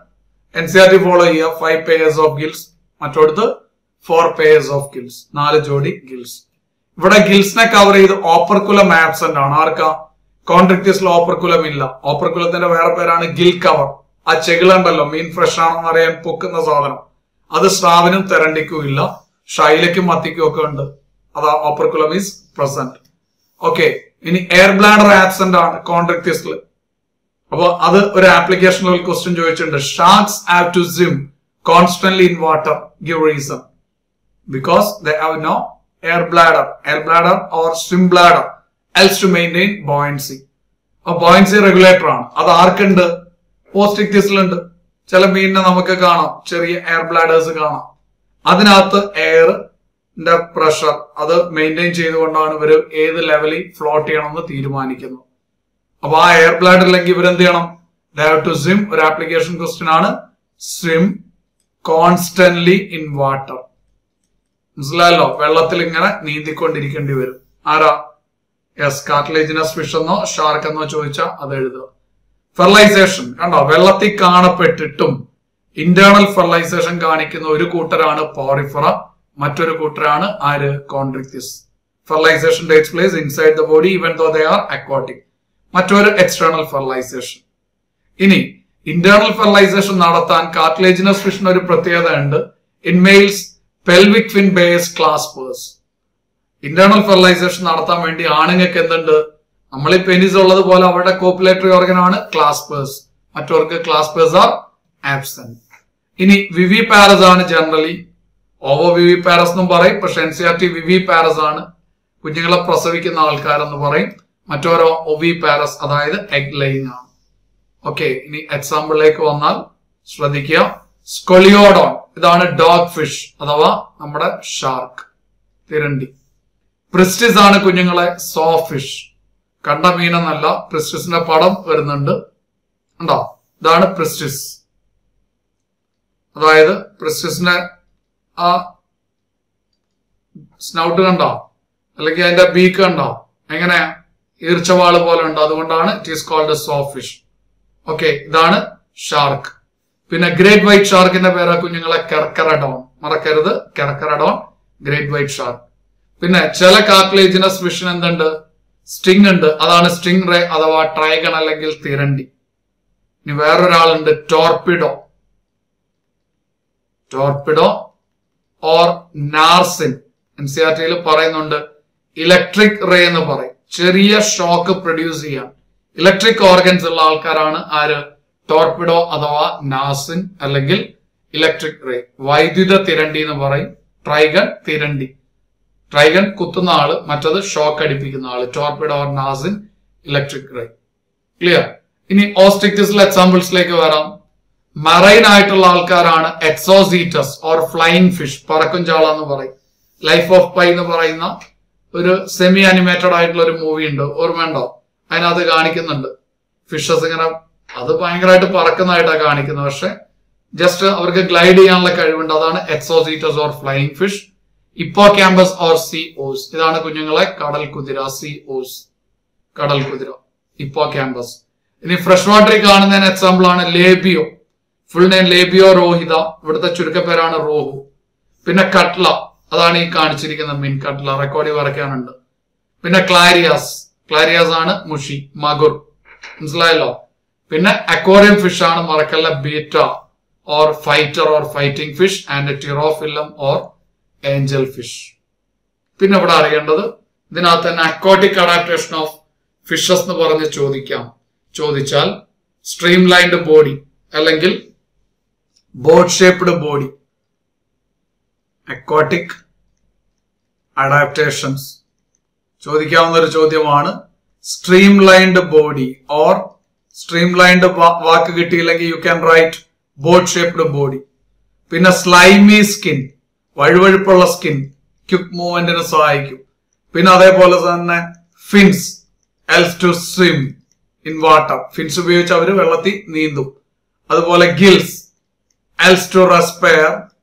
N C R T follow ചെയ്യുക ഫൈവ് പേയേഴ്സ് ഓഫ് ഗിൽസ് മറ്റോടത്ത് ഫോർ പേയേഴ്സ് ഓഫ് ഗിൽസ് നാല് ജോഡി ഗിൽസ് ഇവിടെ ഗിൽസിനെ കവർ ചെയ്ത് ഓപ്പർക്കുലം ആബ്സെന്റ് ആണ് ആർക്കാ കോൺട്രിക്ടീസിൽ ഓപ്പർക്കുലം ഇല്ല ഓപ്പർക്കുലത്തിന്റെ വേറെ പേരാണ് ഗിൽ കവർ ആ ചെകിളുണ്ടല്ലോ മീൻ ഫ്രഷ് ആണെന്ന് അറിയാൻ പൊക്കുന്ന സാധനം അത് സ്രാവിനും തെരണ്ടിക്കും ഇല്ല ഷൈലയ്ക്കും മത്തിക്കും ഒക്കെ ഉണ്ട് അതാ ഓപ്പർക്കുലം ഈസ് പ്രസന്റ് ഓക്കെ ഇനി എയർ ബ്ലാഡർ ആബ്സെന്റ് ആണ് കോൺട്രിക്ടീസിൽ അപ്പൊ അത് ഒരു ആപ്ലിക്കേഷനിൽ ക്വസ്റ്റ്യൻ ചോദിച്ചിട്ടുണ്ട് sharks have to swim constantly in water give reason because they have no air bladder air bladder or swim bladder helps to maintain buoyancy അപ്പൊ buoyancy regulator ആണ് അത് ആർക്കുണ്ട് പോസ്റ്റിക്തിസിലുണ്ട് ചില മീനിനെ നമുക്ക് കാണാം ചെറിയ എയർ ബ്ലാഡേഴ്സ് കാണാം അതിനകത്ത് എയറിന്റെ പ്രഷർ അത് മെയിൻറ്റെയിൻ ചെയ്തുകൊണ്ടാണ് ഇവർ ഏത് ലെവലിൽ ഫ്ലോട്ട് ചെയ്യണമെന്ന് തീരുമാനിക്കുന്നത് അപ്പൊ ആ എയർ ബ്ലാഡ് ഇല്ലെങ്കിൽ ഇവരെന്ത് ചെയ്യണം ദയവ് ടു സ്വിം ഒരു ആപ്ലിക്കേഷൻ ക്വസ്റ്റ്യൻ ആണ് സ്വിം കോൺസ്റ്റന്റ്ലി ഇൻ വാട്ടർ മനസ്സിലായല്ലോ വെള്ളത്തിൽ ഇങ്ങനെ നീന്തിക്കൊണ്ടിരിക്കേണ്ടി വരും ആരാ യെസ് കാർട്ടിലേജിനസ് ഫിഷ് എന്നോ ഷാർക്ക് എന്നോ ചോദിച്ചാൽ അത് എഴുതുക ഫെർലൈസേഷൻ കണ്ടോ വെള്ളത്തിൽ കാണപ്പെട്ടിട്ടും ഇന്റേണൽ ഫെർലൈസേഷൻ കാണിക്കുന്ന ഒരു കൂട്ടരാണ് പോറിഫറ മറ്റൊരു കൂട്ടരാണ് ആര് Chondrichthyes fertilisation takes place inside the body even though they are aquatic മറ്റൊരു എക്സ്റ്റേണൽ ഫെർലൈസേഷൻ ഇനി ഇന്റേണൽ ഫെർലൈസേഷൻ നടത്താൻ കാർട്ടിലേജിനസ് ഫിഷിന് ഒരു പ്രത്യേകത ഉണ്ട് in males pelvic fin bears claspers internal fertilisation നടത്താൻ വേണ്ടി ആണുങ്ങൾക്ക് എന്തുണ്ട് നമ്മൾ ഈ പെനിസ് ഉള്ളത് പോലെ അവരുടെ കോപ്പുലേറ്ററി ഓർഗൻ ആണ് ക്ലാസ്പേഴ്സ് മറ്റവർക്ക് ക്ലാസ്പേഴ്സ് ആർ ആബ്സെന്റ് ഇനി വിവി പാരസ് ആണ് ജനറലി ഓവോ വിവി പാരസ് എന്നും പറയും പക്ഷെ N C R T viviparous ആണ് കുഞ്ഞുങ്ങളെ പ്രസവിക്കുന്ന ആൾക്കാരെന്ന് പറയും മറ്റോരോ ഒവി പാരസ് അതായത് എഗ് ലൈങ് ആണ് ഓക്കെ ഇനി എക്സാമ്പിളിലേക്ക് വന്നാൽ ശ്രദ്ധിക്കുക സ്കൊളിയോഡോൺ ഇതാണ് ഡോഗ് ഫിഷ് അഥവാ നമ്മുടെ ഷാർക്ക് തിരണ്ടി പ്രിസ്റ്റിസ് ആണ് കുഞ്ഞുങ്ങളെ സോ ഫിഷ് കണ്ട മീനെന്നല്ല പ്രിസ്റ്റിസിന്റെ പടം വരുന്നുണ്ട് ഉണ്ടോ ഇതാണ് പ്രിസ്റ്റിസ് അതായത് പ്രിസ്റ്റിസിന്റെ ആ സ്നൗട്ട് കണ്ടോ അല്ലെങ്കിൽ അതിന്റെ ബീക്ക് കണ്ടോ എങ്ങനെ ഈർച്ചവാള് പോലെ ഉണ്ട് അതുകൊണ്ടാണ് it is called sawfish okay ഇതാണ് ഷാർക്ക് പിന്നെ ഗ്രേറ്റ് വൈറ്റ് ഷാർക്കിന്റെ പേരാ കുഞ്ഞുങ്ങളെ കെർക്കറഡോൺ മറക്കരുത് കെർക്കറഡോൺ ഗ്രേറ്റ് വൈറ്റ് ഷാർക്ക് പിന്നെ ചില കാർട്ടിലേജിനസ് ഫിഷിന് എന്തുണ്ട് സ്റ്റിംഗ് ഉണ്ട് അതാണ് സ്റ്റിംഗ് റേ അഥവാ ട്രൈഗൺ അല്ലെങ്കിൽ തിരണ്ടി ഇനി വേറൊരാളുണ്ട് Torpedo Torpedo or Narcine N C R ടിയിൽ പറയുന്നുണ്ട് ഇലക്ട്രിക് റേ എന്ന് പറയും ചെറിയ ഷോക്ക് പ്രൊഡ്യൂസ് ചെയ്യാൻ ഇലക്ട്രിക് ഓർഗൻസ് ഉള്ള ആൾക്കാരാണ് ആര് ടോർപിഡോ അഥവാ നാസിൻ അല്ലെങ്കിൽ ഇലക്ട്രിക് റേ വൈദ്യുത തിരണ്ടി എന്ന് പറയും ട്രൈഗൺ തിരണ്ടി ട്രൈഗൺ കുത്തുന്ന ആള് മറ്റത് ഷോക്ക് അടിപ്പിക്കുന്ന ആള് Torpedo or Narcine electric ray clear ഇനി ഓസ്റ്റിക്റ്റിസിലെ എക്സാമ്പിൾസിലേക്ക് വരാം മറൈൻ ആയിട്ടുള്ള ആൾക്കാരാണ് എക്സോസീറ്റസ് ഓർ ഫ്ലൈയിങ് ഫിഷ് പറക്കും ചാള എന്ന് പറയും ലൈഫ് ഓഫ് പൈ എന്ന് പറയുന്ന ഒരു സെമി അനിമേറ്റഡ് ആയിട്ടുള്ള ഒരു മൂവി ഉണ്ട് ഓർമ്മയുണ്ടോ അതിനകത്ത് കാണിക്കുന്നുണ്ട് ഫിഷസ് ഇങ്ങനെ അത് ഭയങ്കരമായിട്ട് പറക്കുന്നതായിട്ടാണ് കാണിക്കുന്നത് പക്ഷെ ജസ്റ്റ് അവർക്ക് ഗ്ലൈഡ് ചെയ്യാനുള്ള കഴിവുണ്ട് അതാണ് എക്സോസീറ്റസ് ഓർ ഫ്ലൈയിങ് ഫിഷ് ഇപ്പോ ക്യാമ്പസ് ഓർ സി ഓസ് ഇതാണ് കുഞ്ഞുങ്ങളെ കടൽ കുതിര സി ഓസ് കടൽ കുതിര ഇപ്പോ ക്യാമ്പസ് ഇനി ഫ്രഷ് വാട്ടറിൽ കാണുന്നതിന് എക്സാമ്പിൾ ആണ് ലേബിയോ ഫുൾ നെയിം ലേബിയോ റോഹിത ഇവിടുത്തെ ചുരുക്കപ്പേരാണ് റോഹു പിന്നെ കട്ട്ല അതാണ് ഈ കാണിച്ചിരിക്കുന്ന മീൻ കട്ട്ല റെക്കോർഡിൽ വരയ്ക്കാനുണ്ട് പിന്നെ ക്ലാരിയാസ് ക്ലാരിയാസ് ആണ് മുഷി മഗുർ മനസ്സിലായല്ലോ പിന്നെ അക്വാറിയം ഫിഷ് ആണ് മറക്കല്ല Betta or fighter or fighting fish and Pterophyllum or angel fish പിന്നെ ഇവിടെ അറിയേണ്ടത് ഇതിനകത്ത് തന്നെ അക്വാട്ടിക് അഡാപ്റ്റേഷൻ ഓഫ് ഫിഷസ് എന്ന് പറഞ്ഞ് ചോദിക്കാം ചോദിച്ചാൽ സ്ട്രീം ലൈൻഡ് ബോഡി അല്ലെങ്കിൽ boat shaped body aquatic adaptations ചോദിക്കാവുന്ന ഒരു ചോദ്യമാണ് streamlined body or streamlined വാക്ക് കിട്ടിയില്ലെങ്കിൽ you can write boat shaped body പിന്നെ സ്ലൈമി സ്കിൻ വഴുവഴുപ്പുള്ള സ്കിൻ ക്യുക്ക് മൂവ്മെന്റിന് സഹായിക്കും പിന്നെ അതേപോലെ തന്നെ fins helps to swim in water fins ഉപയോഗിച്ച് അവർ വെള്ളത്തിൽ നീന്തും അതുപോലെ ഗിൽസ് എൽസ് ടു റെസ്പയർ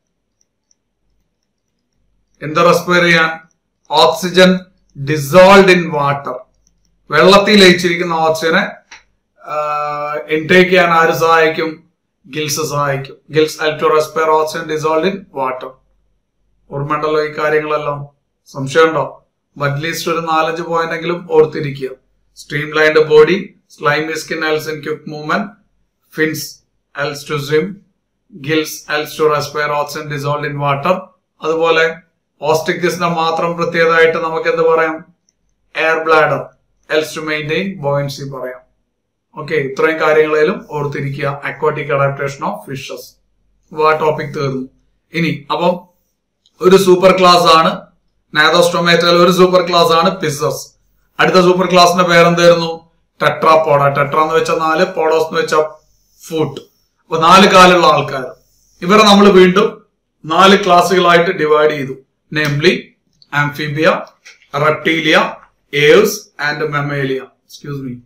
എന്ത് റെസ്പയർ ചെയ്യാൻ ഓക്സിജൻ ഡിസോൾഡ് ഇൻ വാട്ടർ വെള്ളത്തിൽ ലയിച്ചിരിക്കുന്ന ഓക്സിജനെ ഇൻടേക്ക് ചെയ്യാൻ ആര് സഹായിക്കും ഗിൽസ് സഹായിക്കും gills help to respire oxygen dissolve in water ഓർമ്മയുണ്ടല്ലോ ഈ കാര്യങ്ങളെല്ലാം സംശയമുണ്ടോ അറ്റ്ലീസ്റ്റ് ഒരു നാലഞ്ച് പോയിന്റ് എങ്കിലും ഓർത്തിരിക്കുക streamlined body slimy skin helps in quick movement fins helps to swim gills helps to respire oxygen dissolve in water അതുപോലെ ഓസ്റ്റിക്സിന്റെ മാത്രം പ്രത്യേകതയായിട്ട് നമുക്ക് എന്ത് പറയാം air bladder helps to maintain buoyancy പറയാം ഓക്കെ ഇത്രയും കാര്യങ്ങളിലും ഓർത്തിരിക്കുക അക്വാട്ടിക് അഡാപ്റ്റേഷൻ ഓഫ് ഫിഷസ് ആ ടോപ്പിക് തീർന്നു ഇനി അപ്പം ഒരു സൂപ്പർ ക്ലാസ് ആണ് നാദോസ്റ്റോമേറ്റയിൽ ഒരു സൂപ്പർ ക്ലാസ് ആണ് പിസസ് അടുത്ത സൂപ്പർ ക്ലാസിന്റെ പേരെന്തായിരുന്നു ടെട്രാപോഡ ടെട്ര എന്ന് വെച്ചാൽ നാല് പോഡോസ് എന്ന് വെച്ചാൽ ഫുട്ട് അപ്പൊ നാല് കാലുള്ള ആൾക്കാർ ഇവരെ നമ്മൾ വീണ്ടും നാല് ക്ലാസ്സുകളായിട്ട് ഡിവൈഡ് ചെയ്തു namely Amphibia Reptilia Aves and Mammalia excuse me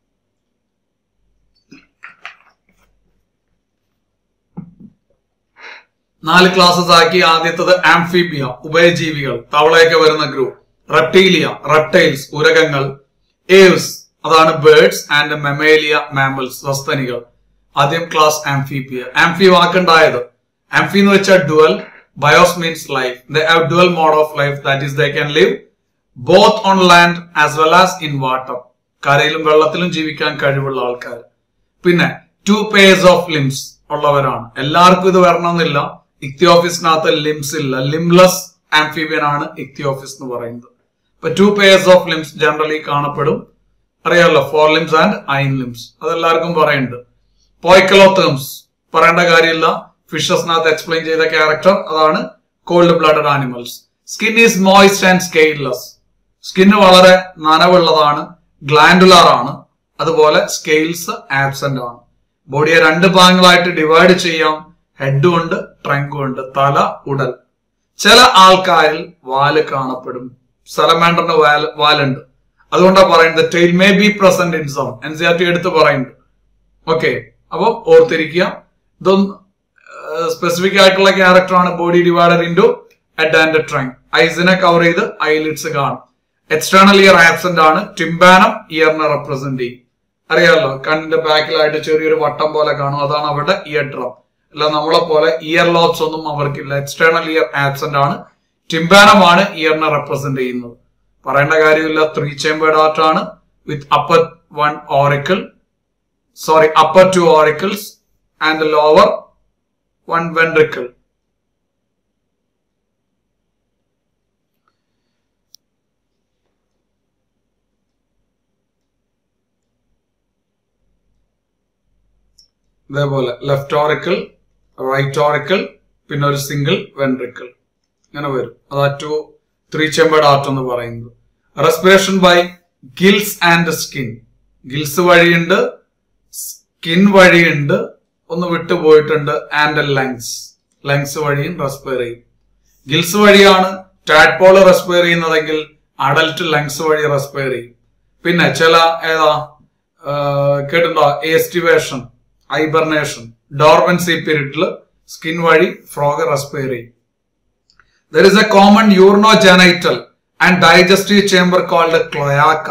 നാല് ക്ലാസ്സസ് ആക്കി ആദ്യത്തത് ആംഫിബിയ ഉഭയജീവികൾ തവളയൊക്കെ വരുന്ന ഗ്രൂപ്പ് റെപ്റ്റീലിയ റെപ്റ്റൈൽസ് ഉരകങ്ങൾ ഏവ്സ് അതാണ് ബേർഡ്സ് ആൻഡ് മെമേലിയ മാമൽസ് സസ്തനികൾ ആദ്യം ക്ലാസ് ആംഫിബിയ ആംഫി വാക്കുണ്ടായത് ആംഫി എന്ന് വെച്ചാൽ dual bios means life they have dual mode of life that is they can live both on land as well as in water കരയിലും വെള്ളത്തിലും ജീവിക്കാൻ കഴിവുള്ള ആൾക്കാർ പിന്നെ ടു പേഴ്സ് ഓഫ് ലിംസ് ഉള്ളവരാണ് എല്ലാവർക്കും ഇത് വരണമെന്നില്ല ഇക്തിയോഫിസിനകത്ത് ലിംസ് ഇല്ല ലിംലെസ് ആംഫിബിയൻ ആണ് ഇക്തിയോഫിസ് എന്ന് പറയുന്നത് ഇപ്പൊ two pairs of limbs generally കാണപ്പെടും അറിയാമല്ലോ fore limbs and hind limbs അതെല്ലാവർക്കും പറയുന്നുണ്ട് പോയ്ക്കലോത്തേംസ് പറയേണ്ട കാര്യമില്ല ഫിഷസിനകത്ത് എക്സ്പ്ലെയിൻ ചെയ്ത ക്യാരക്ടർ അതാണ് cold blooded animals skin is moist and scaleless skin വളരെ നനവുള്ളതാണ് ഗ്ലാൻഡുലാർ ആണ് അതുപോലെ സ്കെയിൽസ് ആബ്സെന്റ് ആണ് ബോഡിയെ രണ്ട് ഭാഗങ്ങളായിട്ട് ഡിവൈഡ് ചെയ്യാം ഹെഡും ഉണ്ട് ട്രങ്കും ഉണ്ട് തല ഉടൽ ചില ആൾക്കാരിൽ വാല് കാണപ്പെടും സലമാൻഡറിന് വാല് വാലുണ്ട് അതുകൊണ്ടാണ് പറയുന്നത് tail may be present in some N C R T എടുത്ത് പറയുന്നുണ്ട് ഓക്കെ അപ്പൊ ഓർത്തിരിക്കുക ഇതൊന്നും സ്പെസിഫിക് ആയിട്ടുള്ള ക്യാരക്ടർ ആണ് body divider into head and trunk ഐസിനെ കവർ ചെയ്ത് ഐലിഡ്സ് കാണും എക്സ്റ്റേണൽ ഇയർ ആബ്സെന്റ് ആണ് ടിംബാനം ഇയറിനെ റെപ്രസെന്റ് ചെയ്യും അറിയാമല്ലോ കണ്ണിന്റെ ബാക്കിലായിട്ട് ചെറിയൊരു വട്ടം പോലെ കാണും അതാണ് അവരുടെ ഇയർ ഡ്രം അല്ല നമ്മളെ പോലെ ഇയർ ലോബ്സ് ഒന്നും അവർക്കില്ല എക്സ്റ്റേണൽ ഇയർ ആബ്സെന്റ് ആണ് ടിംബാനമാണ് ഇയറിനെ റെപ്രസെന്റ് ചെയ്യുന്നത് പറയേണ്ട കാര്യമില്ല ത്രീ ചേമ്പേർഡ് ആർട്ട് ആണ് with upper one auricle sorry upper two auricles and lower one ventricle ഇതേപോലെ ലെഫ്റ്റ് ഓറിക്കിൾ റൈറ്റ് ഓറിക്കിൾ പിന്നെ ഒരു സിംഗിൾ വെൻട്രിക്കിൾ ഇങ്ങനെ വരും അതാ ടു ത്രീ ചെമ്പേർഡ് ആർട്ട് എന്ന് പറയുന്നത് respiration by gills and skin gills വഴിയുണ്ട് സ്കിൻ വഴിയുണ്ട് ഒന്ന് വിട്ടുപോയിട്ടുണ്ട് ആൻഡ് ലങ്സ് ലങ്സ് വഴിയും റെസ്പയർ ചെയ്യും ഗിൽസ് വഴിയാണ് ടാഡ്പോള് റെസ്പയർ ചെയ്യുന്നതെങ്കിൽ അഡൽട്ട് ലങ്സ് വഴി റെസ്പയർ ചെയ്യും പിന്നെ ചില ഏതാ കേട്ടിട്ടുണ്ടോ എസ്റ്റിവേഷൻ ഹൈബർനേഷൻ ഡോർബൻസി പീരീഡിൽ സ്കിൻ വഴി ഫ്രോഗ് റെസ്പയർ ചെയ്യും there is a common urinogenital and digestive chamber called cloaca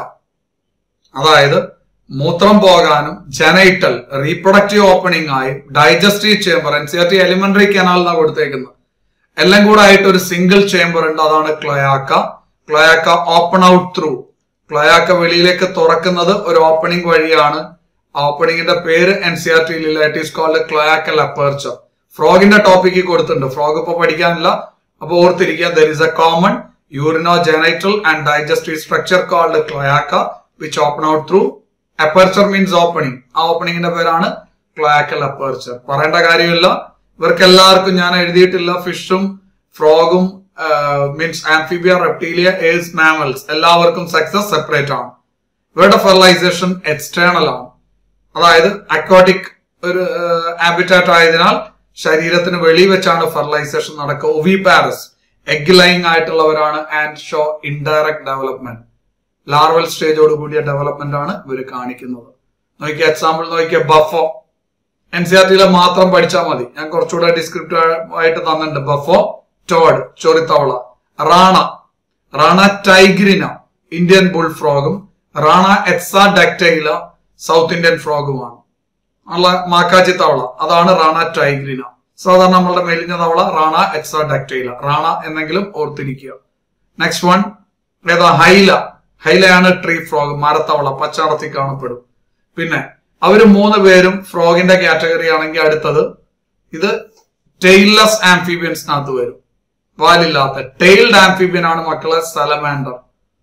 അതായത് മൂത്രം പോകാനും ജനൈറ്റൽ റീപ്രൊഡക്റ്റീവ് ഓപ്പണിംഗ് ആയും digestive chamber N C R T alimentary canal എന്നാണ് കൊടുത്തേക്കുന്നത് എല്ലാം കൂടെ ആയിട്ട് ഒരു സിംഗിൾ ചേംബർ ഉണ്ട് അതാണ് cloaca cloaca open out through cloaca വെളിയിലേക്ക് തുറക്കുന്നത് ഒരു ഓപ്പണിംഗ് വഴിയാണ് ആ ഓപ്പണിംഗിന്റെ പേര് N C R T it is called cloacal aperture ഫ്രോഗിന്റെ ടോപ്പിക്ക് കൊടുത്തിട്ടുണ്ട് ഫ്രോഗ് ഇപ്പൊ പഠിക്കാനില്ല അപ്പൊ ഓർത്തിരിക്കുക there is a common urinogenital and digestive structure called cloaca which open out through aperture means opening ആ ഓപ്പണിംഗിന്റെ പേരാണ് ക്ലോയാക്കൽ അപ്പർച്ചർ പറയേണ്ട കാര്യമില്ല ഇവർക്ക് എല്ലാവർക്കും ഞാൻ എഴുതിയിട്ടില്ല ഫിഷും ഫ്രോഗും means Amphibia Reptilia Aves mammals എല്ലാവർക്കും സക്സസ് സെപ്പറേറ്റ് ആണ് ഇവരുടെ ഫെർലൈസേഷൻ എക്സ്റ്റേണൽ ആണ് അതായത് അക്വാട്ടിക് ഒരു ഹാബിറ്റാറ്റ് ആയതിനാൽ ശരീരത്തിന് വെളി വെച്ചാണ് ഫെർലൈസേഷൻ നടക്കുക ഒവി പാരസ് എഗ് ലൈങ് ആയിട്ടുള്ളവരാണ് and show indirect development larval സ്റ്റേജോട് കൂടിയ ഡെവലപ്മെന്റ് ആണ് ഇവർ കാണിക്കുന്നത് നോക്കിയ എക്സാമ്പിൾ നോക്കിയ ബഫോ എൻ സി ആർ ടിയിലെ മാത്രം പഠിച്ചാൽ മതി ഞാൻ കുറച്ചുകൂടെ ഡിസ്ക്രിപ്റ്റീവ് ആയിട്ട് തന്നിട്ടുണ്ട് ബഫോ ടോഡ് ചൊറിത്തവള Rana Rana tigrina Indian bull ഫ്രോഗും Rana hexadactyla South Indian ഫ്രോഗുമാണ് ഉള്ള മാക്കാച്ചി തവള അതാണ് റാണ ടൈഗ്രിന സാധാരണ നമ്മളുടെ മെലിഞ്ഞ തവള റാണ എക്സാഡക്റ്റൈല റാണ എന്നെങ്കിലും ഓർത്തിരിക്കുക നെക്സ്റ്റ് വൺ ഏതാ ഹൈല ഹൈലയാണ് ട്രീ ഫ്രോഗ് മരത്തവള പച്ചാടത്തിൽ കാണപ്പെടും പിന്നെ അവര് മൂന്ന് പേരും ഫ്രോഗിന്റെ കാറ്റഗറി ആണെങ്കിൽ അടുത്തത് ഇത് ടെയിൽലെസ് ആംഫിബിയൻസിനകത്ത് വരും വാലില്ലാത്ത ടെയിൽഡ് ആംഫിബിയൻ ആണ് മക്കളെ സലമാൻഡർ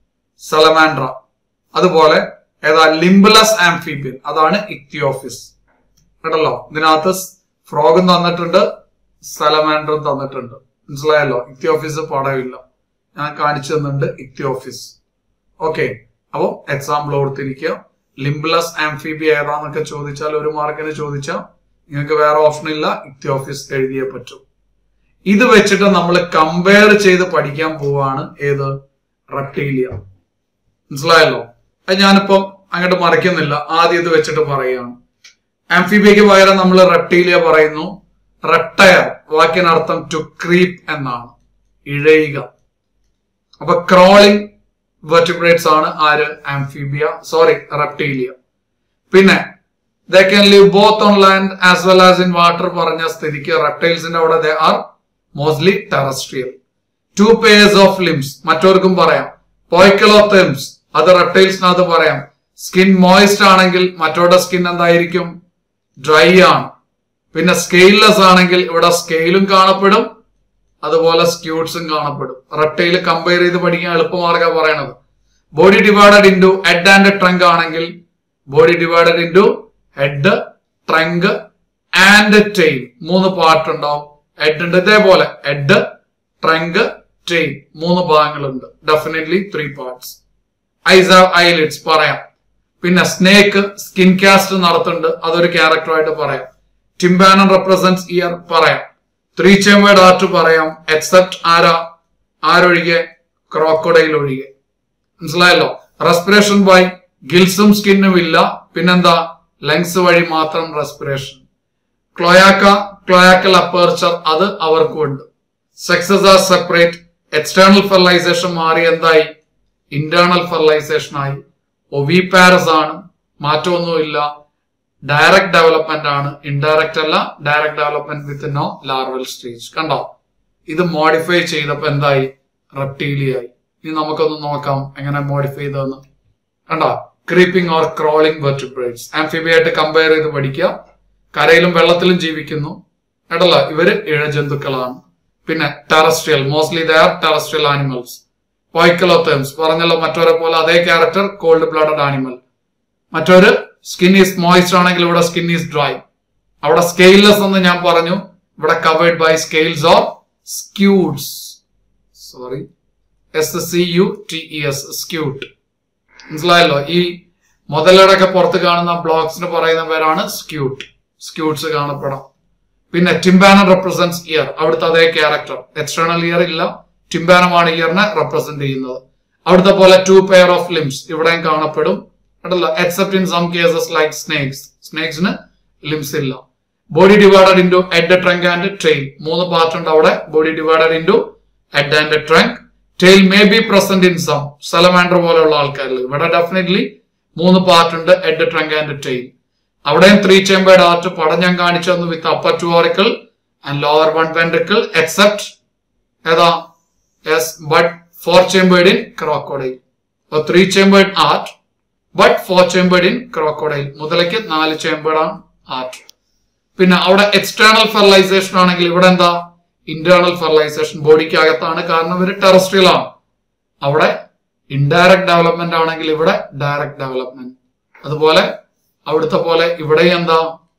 സലമാൻഡ്ര അതുപോലെ ഏതാ ലിംബലസ് ആംഫിബിയൻ അതാണ് ഇക്തിയോഫിസ് കേട്ടല്ലോ ഇതിനകത്ത് ഫ്രോഗും തന്നിട്ടുണ്ട് സലമാൻഡറും തന്നിട്ടുണ്ട് മനസ്സിലായല്ലോ ഇക്തിയോഫിസ് പടമില്ല ഞാൻ കാണിച്ചു തന്നിട്ടുണ്ട് ഇക്തിയോഫിസ് ഓക്കെ അപ്പൊ എക്സാമ്പിൾ ഓർത്തിരിക്കുക ലിംബലസ് ആംഫിബി ഏതാന്നൊക്കെ ചോദിച്ചാൽ ഒരു മാർക്കിന് ചോദിച്ചാൽ നിങ്ങൾക്ക് വേറെ ഓപ്ഷൻ ഇല്ല ഇക്തിയോഫിസ് എഴുതിയേ പറ്റൂ ഇത് വെച്ചിട്ട് നമ്മൾ കമ്പയർ ചെയ്ത് പഠിക്കാൻ പോവാണ് ഏത് റെപ്റ്റീലിയ മനസ്സിലായല്ലോ അത് ഞാനിപ്പം അങ്ങോട്ട് മറിക്കുന്നില്ല ആദ്യം ഇത് വെച്ചിട്ട് പറയുകയാണ് ആംഫിബിയക്ക് പകരം നമ്മൾ റെപ്റ്റീലിയ പറയുന്നു റെപ്റ്റയർ വാക്കിനർത്ഥം ടു ക്രീപ്പ് എന്നാണ് ഇഴയുക അപ്പൊ ക്രോളിംഗ് വെർട്ടിബ്രേറ്റ്സ് ആണ് ആര് ആംഫിബിയ സോറി റെപ്റ്റീലിയ പിന്നെ they can live both on land as well as in water പറഞ്ഞ സ്ഥിതിക്ക് റെപ്റ്റൈൽസിന്റെ അവിടെ they are mostly terrestrial two pairs of limbs മറ്റവർക്കും പറയാം പോയ്ക്കലോത്തേംസ് അത് റെപ്റ്റൈൽസിനകത്ത് പറയാം സ്കിൻ മോയിസ്റ്റ് ആണെങ്കിൽ മറ്റവരുടെ സ്കിൻ എന്തായിരിക്കും ഡ്രൈ ആണ് പിന്നെ സ്കെയിൽലെസ് ആണെങ്കിൽ ഇവിടെ സ്കെയിലും കാണപ്പെടും അതുപോലെ സ്ക്യൂട്ട്സും കാണപ്പെടും റെപ്റ്റൈൽ കമ്പയർ ചെയ്ത് പഠിക്കാൻ എളുപ്പമാർഗ പറയണത് body divided into head and trunk ആണെങ്കിൽ body divided into head trunk and tail മൂന്ന് പാർട്ട് ഉണ്ടാവും ഹെഡ് ഉണ്ട് ഇതേപോലെ ഹെഡ് ട്രങ്ക് ടെയിൽ മൂന്ന് ഭാഗങ്ങളുണ്ട് definitely three parts eyes have eyelids പറയാം പിന്നെ സ്നേക്ക് സ്കിൻ കാസ്റ്റ് നടത്തുന്നുണ്ട് അതൊരു ക്യാരക്ടറായിട്ട് പറയാം ടിംബാനൻ റെപ്രസെന്റ്സ് ഇയർ പറയാം ത്രീ ചേമ്പേഡ് ആർട്ട് പറയാം എക്സെപ്റ്റ് ആരാ ആരൊഴികെ ക്രോക്കോഡൈൽ ഒഴികെ മനസ്സിലായല്ലോ റെസ്പിറേഷൻ ബൈ ഗിൽസും സ്കിന്നും ഇല്ല പിന്നെന്താ ലങ്സ് വഴി മാത്രം റെസ്പിറേഷൻ ക്ലോയാക്ക ക്ലോയാക്കൽ അപ്പേർച്ചർ അത് അവർക്കും ഉണ്ട് sexes are separate external fertilisation മാറി എന്തായി ഇന്റേണൽ ഫെർലൈസേഷൻ ആയി ഒവി പാരസ് ആണ് മാറ്റമൊന്നുമില്ല ഡയറക്റ്റ് ഡെവലപ്മെന്റ് ആണ് ഇൻഡയറക്റ്റ് അല്ല direct development with no larval stage കണ്ടോ ഇത് മോഡിഫൈ ചെയ്തപ്പോ എന്തായി റെപ്റ്റീലിയായി ഇനി നമുക്കൊന്ന് നോക്കാം എങ്ങനെ മോഡിഫൈ ചെയ്തതെന്ന് കണ്ടോ ക്രീപ്പിംഗ് ഓർ ക്രോളിംഗ് വെർട്ടിബ്രേറ്റ്സ് ആംഫിബിയായിട്ട് കമ്പയർ ചെയ്ത് പഠിക്കുക കരയിലും വെള്ളത്തിലും ജീവിക്കുന്നു കേട്ടല്ലോ ഇവര് ഇഴജന്തുക്കളാണ് പിന്നെ terrestrial mostly they are terrestrial animals poikilotherms പറഞ്ഞല്ലോ മറ്റവരെ പോലെ അതേ ക്യാരക്ടർ കോൾഡ് ബ്ലഡഡ് ആനിമൽ മറ്റൊരു സ്കിൻ ഈസ് മോയിസ്റ്റ് ആണെങ്കിൽ ഇവിടെ സ്കിൻ ഈസ് ഡ്രൈ അവിടെ സ്കെയിൽലെസ് എന്ന് ഞാൻ പറഞ്ഞു ഇവിടെ covered by scales or scutes sorry S C U T E S scute മനസ്സിലായല്ലോ ഈ മുതലയുടെ ഒക്കെ പുറത്ത് കാണുന്ന ബ്ലോക്സിന് പറയുന്ന പേരാണ് സ്ക്യൂട്ട് സ്ക്യൂട്ട്സ് കാണപ്പെടാം പിന്നെ ടിംബാനം റെപ്രസെന്റ്സ് ഇയർ അവിടുത്തെ അതേ ക്യാരക്ടർ എക്സ്റ്റേണൽ ഇയർ ഇല്ല ടിംബാനമാണ് ഇയറിനെ റെപ്രസെന്റ് ചെയ്യുന്നത് അവിടുത്തെ പോലെ ടു പെയർ ഓഫ് ലിംസ് ഇവിടെയും കാണപ്പെടും കേട്ടല്ലോ except in some cases like snakes സ്നേക്സിന് ലിംസ് ഇല്ല body divided into head trunk and tail മൂന്ന് പാർട്ട് ഉണ്ട് അവിടെ body divided into head and trunk tail may be present in some salamander പോലെയുള്ള ആൾക്കാരിൽ ഇവിടെ ഡെഫിനറ്റ്ലി മൂന്ന് പാർട്ട് ഉണ്ട് ഹെഡ് ട്രങ്ക് ആൻഡ് ടെയിൽ അവിടെയും ത്രീ ചേമ്പേർഡ് ആർട്ട് പടം ഞാൻ കാണിച്ചു തന്നു with upper two auricle and lower one ventricle except ഏതാ yes but four chambered in crocodile three chambered heart but four chambered in crocodile മുതലയ്ക്ക് നാല് ചേമ്പേർഡാണ് ആർട്ട് പിന്നെ അവിടെ എക്സ്റ്റേണൽ ഫെർലൈസേഷൻ ആണെങ്കിൽ ഇവിടെ എന്താ ഇന്റേണൽ ഫെർലൈസേഷൻ ബോഡിക്ക് അകത്താണ് കാരണം ഇവര് ടെറസ്ട്രിയൽ ആണ് അവിടെ ഇൻഡയറക്റ്റ് ഡെവലപ്മെന്റ് ആണെങ്കിൽ ഇവിടെ ഡയറക്റ്റ് ഡെവലപ്മെന്റ് അതുപോലെ അവിടുത്തെ പോലെ ഇവിടെ എന്താ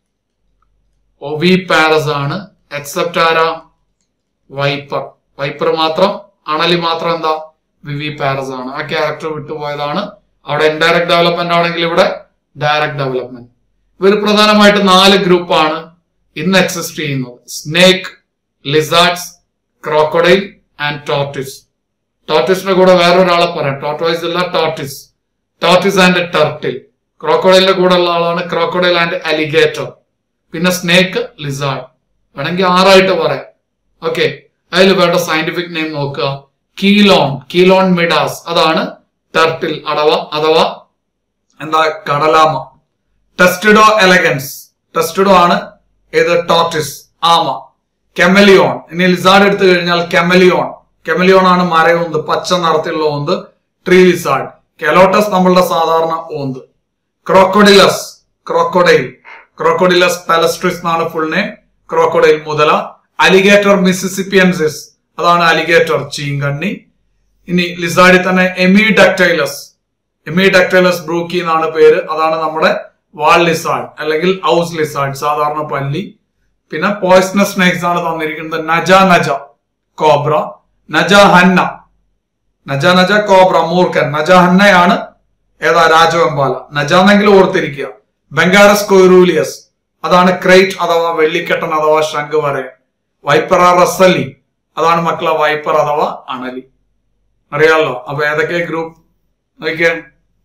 ഒവി പാരസ് ആണ് എക്സെപ്റ്റ് ആരാ വൈപ്പർ വൈപ്പർ മാത്രം അണലി മാത്രം എന്താ വിവി പാരസ് ആണ് ആ ക്യാരക്ടർ വിട്ടുപോയതാണ് അവിടെ ഇൻഡയറക്റ്റ് ഡെവലപ്മെന്റ് ആണെങ്കിൽ ഇവിടെ ഡയറക്റ്റ് ഡെവലപ്മെന്റ് ഇവർ പ്രധാനമായിട്ട് നാല് ഗ്രൂപ്പാണ് ഇന്ന് എക്സിസ്റ്റ് ചെയ്യുന്നത് snake lizards crocodile and tortoise ടോർട്ടിസിന്റെ കൂടെ വേറൊരാളെ പറയാം ടോർട്ടോയ്സ് അല്ല ടോർട്ടിസ് ടോർട്ടിസ് ആൻഡ് ടർട്ടിൽ ക്രോക്കോഡൈലിന്റെ കൂടെ ഉള്ള ആളാണ് ക്രോക്കോഡൈൽ ആൻഡ് അലിഗേറ്റർ പിന്നെ സ്നേക്ക് ലിസാർഡ് വേണമെങ്കിൽ ആറായിട്ട് പറയാം ഓക്കെ അതിൽ വേണ്ട സയന്റിഫിക് നെയിം നോക്കുക കീലോൺ കീലോൺ മിഡാസ് അതാണ് ടർട്ടിൽ അടവ അഥവാ എന്താ കടലാമ ടെസ്റ്റിഡോ എലഗൻസ് ടെസ്റ്റഡും ആണ് ഏത് ടോർട്ടിസ് ആമ കെമലിയോൺ ഇനി ലിസാർഡ് എടുത്തു കഴിഞ്ഞാൽ കെമലിയോൺ കെമലിയോൺ ആണ് മരയോന്ത് പച്ച നിറത്തിലുള്ള ഓന്ത് ട്രീ ലിസാർഡ് കെലോട്ടസ് നമ്മളുടെ സാധാരണ ഓന്ത് ക്രോക്കോഡിലസ് ക്രോക്കോഡൈൽ ക്രോക്കോഡിലസ് പാലസ്ട്രിസ് എന്നാണ് ഫുൾ നെയിം ക്രോക്കോഡൈൽ മുതല അലിഗേറ്റർ മിസിസിപ്പിയൻസിസ് അതാണ് അലിഗേറ്റർ ചീങ്കണ്ണി ഇനി ലിസാർഡിൽ തന്നെ എമിഡക്ടൈലസ് എമിഡക്ടൈലസ് ബ്രൂക്കി എന്നാണ് പേര് അതാണ് നമ്മുടെ വാൾ ലിസാർഡ് അല്ലെങ്കിൽ ഹൗസ് ലിസാർഡ് സാധാരണ പല്ലി പിന്നെ പോയിസണസ് സ്നേക്സ് ആണ് തന്നിരിക്കുന്നത് Naja naja cobra Naja hannah Naja naja cobra മൂർഖൻ നജ ഹന്നയാണ് ഏതാ രാജവെമ്പാല നജ എന്നെങ്കിലും ഓർത്തിരിക്കുക ബംഗാരസ് കൊയ്റൂലിയസ് അതാണ് ക്രൈറ്റ് അഥവാ വെള്ളിക്കെട്ടൻ അഥവാ ശംഖ് വരയൻ വൈപ്പറ റസലി അതാണ് മക്കളെ വൈപ്പർ അഥവാ അണലി അറിയാമല്ലോ അപ്പൊ ഏതൊക്കെ ഗ്രൂപ്പ് നോക്കിയേ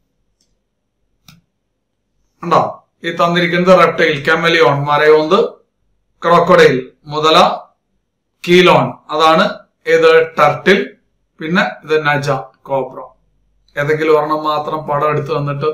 ഉണ്ടോ ഈ തന്നിരിക്കുന്നത് റെപ്റ്റൈൽ കെമലിയോൺ മരയോന്ത് ക്രോക്കോഡൈൽ മുതല കീലോൺ അതാണ് ഏത് ടർട്ടിൽ പിന്നെ ഇത് നജ കോബ്ര ഏതെങ്കിലും ഒരെണ്ണം മാത്രം പടം എടുത്ത് തന്നിട്ട്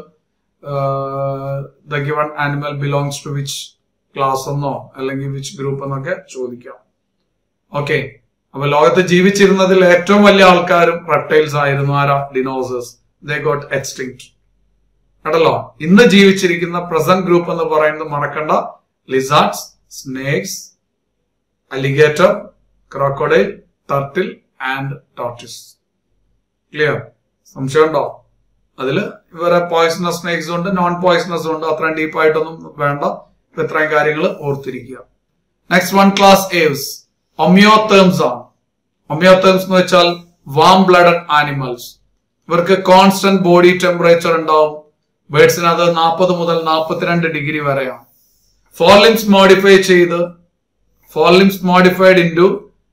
the given animal belongs to which class എന്നോ അല്ലെങ്കിൽ വിച്ച് ഗ്രൂപ്പ് എന്നൊക്കെ ചോദിക്കാം ഓക്കെ അപ്പൊ ലോകത്ത് ജീവിച്ചിരുന്നതിൽ ഏറ്റവും വലിയ ആൾക്കാരും റെപ്റ്റൈൽസ് ആയിരുന്നു ആരാ ഡിനോസേഴ്സ് ദേ ഗോട്ട് എക്സ്റ്റിങ്ക്ട് കേട്ടല്ലോ ഇന്ന് ജീവിച്ചിരിക്കുന്ന പ്രസന്റ് ഗ്രൂപ്പ് എന്ന് പറയുന്നത് മറക്കണ്ട lizards snakes alligator crocodile turtle and tortoise clear സംശയമുണ്ടോ അതില് ഇവരെ പോയിസണസ് സ്നേക്സ് ഉണ്ട് നോൺ പോയിസണസ് ഉണ്ട് അത്രയും ഡീപ്പായിട്ടൊന്നും വേണ്ട ഇപ്പൊ ഇത്രയും കാര്യങ്ങൾ ഓർത്തിരിക്കുക next one class Aves homeotherms ആണ് ഒമിയോതേംസ് എന്ന് വെച്ചാൽ വാം ബ്ലഡഡ് ആനിമൽസ് ഇവർക്ക് കോൺസ്റ്റന്റ് ബോഡി ടെമ്പറേച്ചർ ഉണ്ടാവും ബേഡ്സിന് അത് നാൽപ്പത് മുതൽ നാൽപ്പത്തിരണ്ട് ഡിഗ്രി വരെയാണ് ഫോർലിംസ് മോഡിഫൈ ചെയ്ത് forelimbs modified into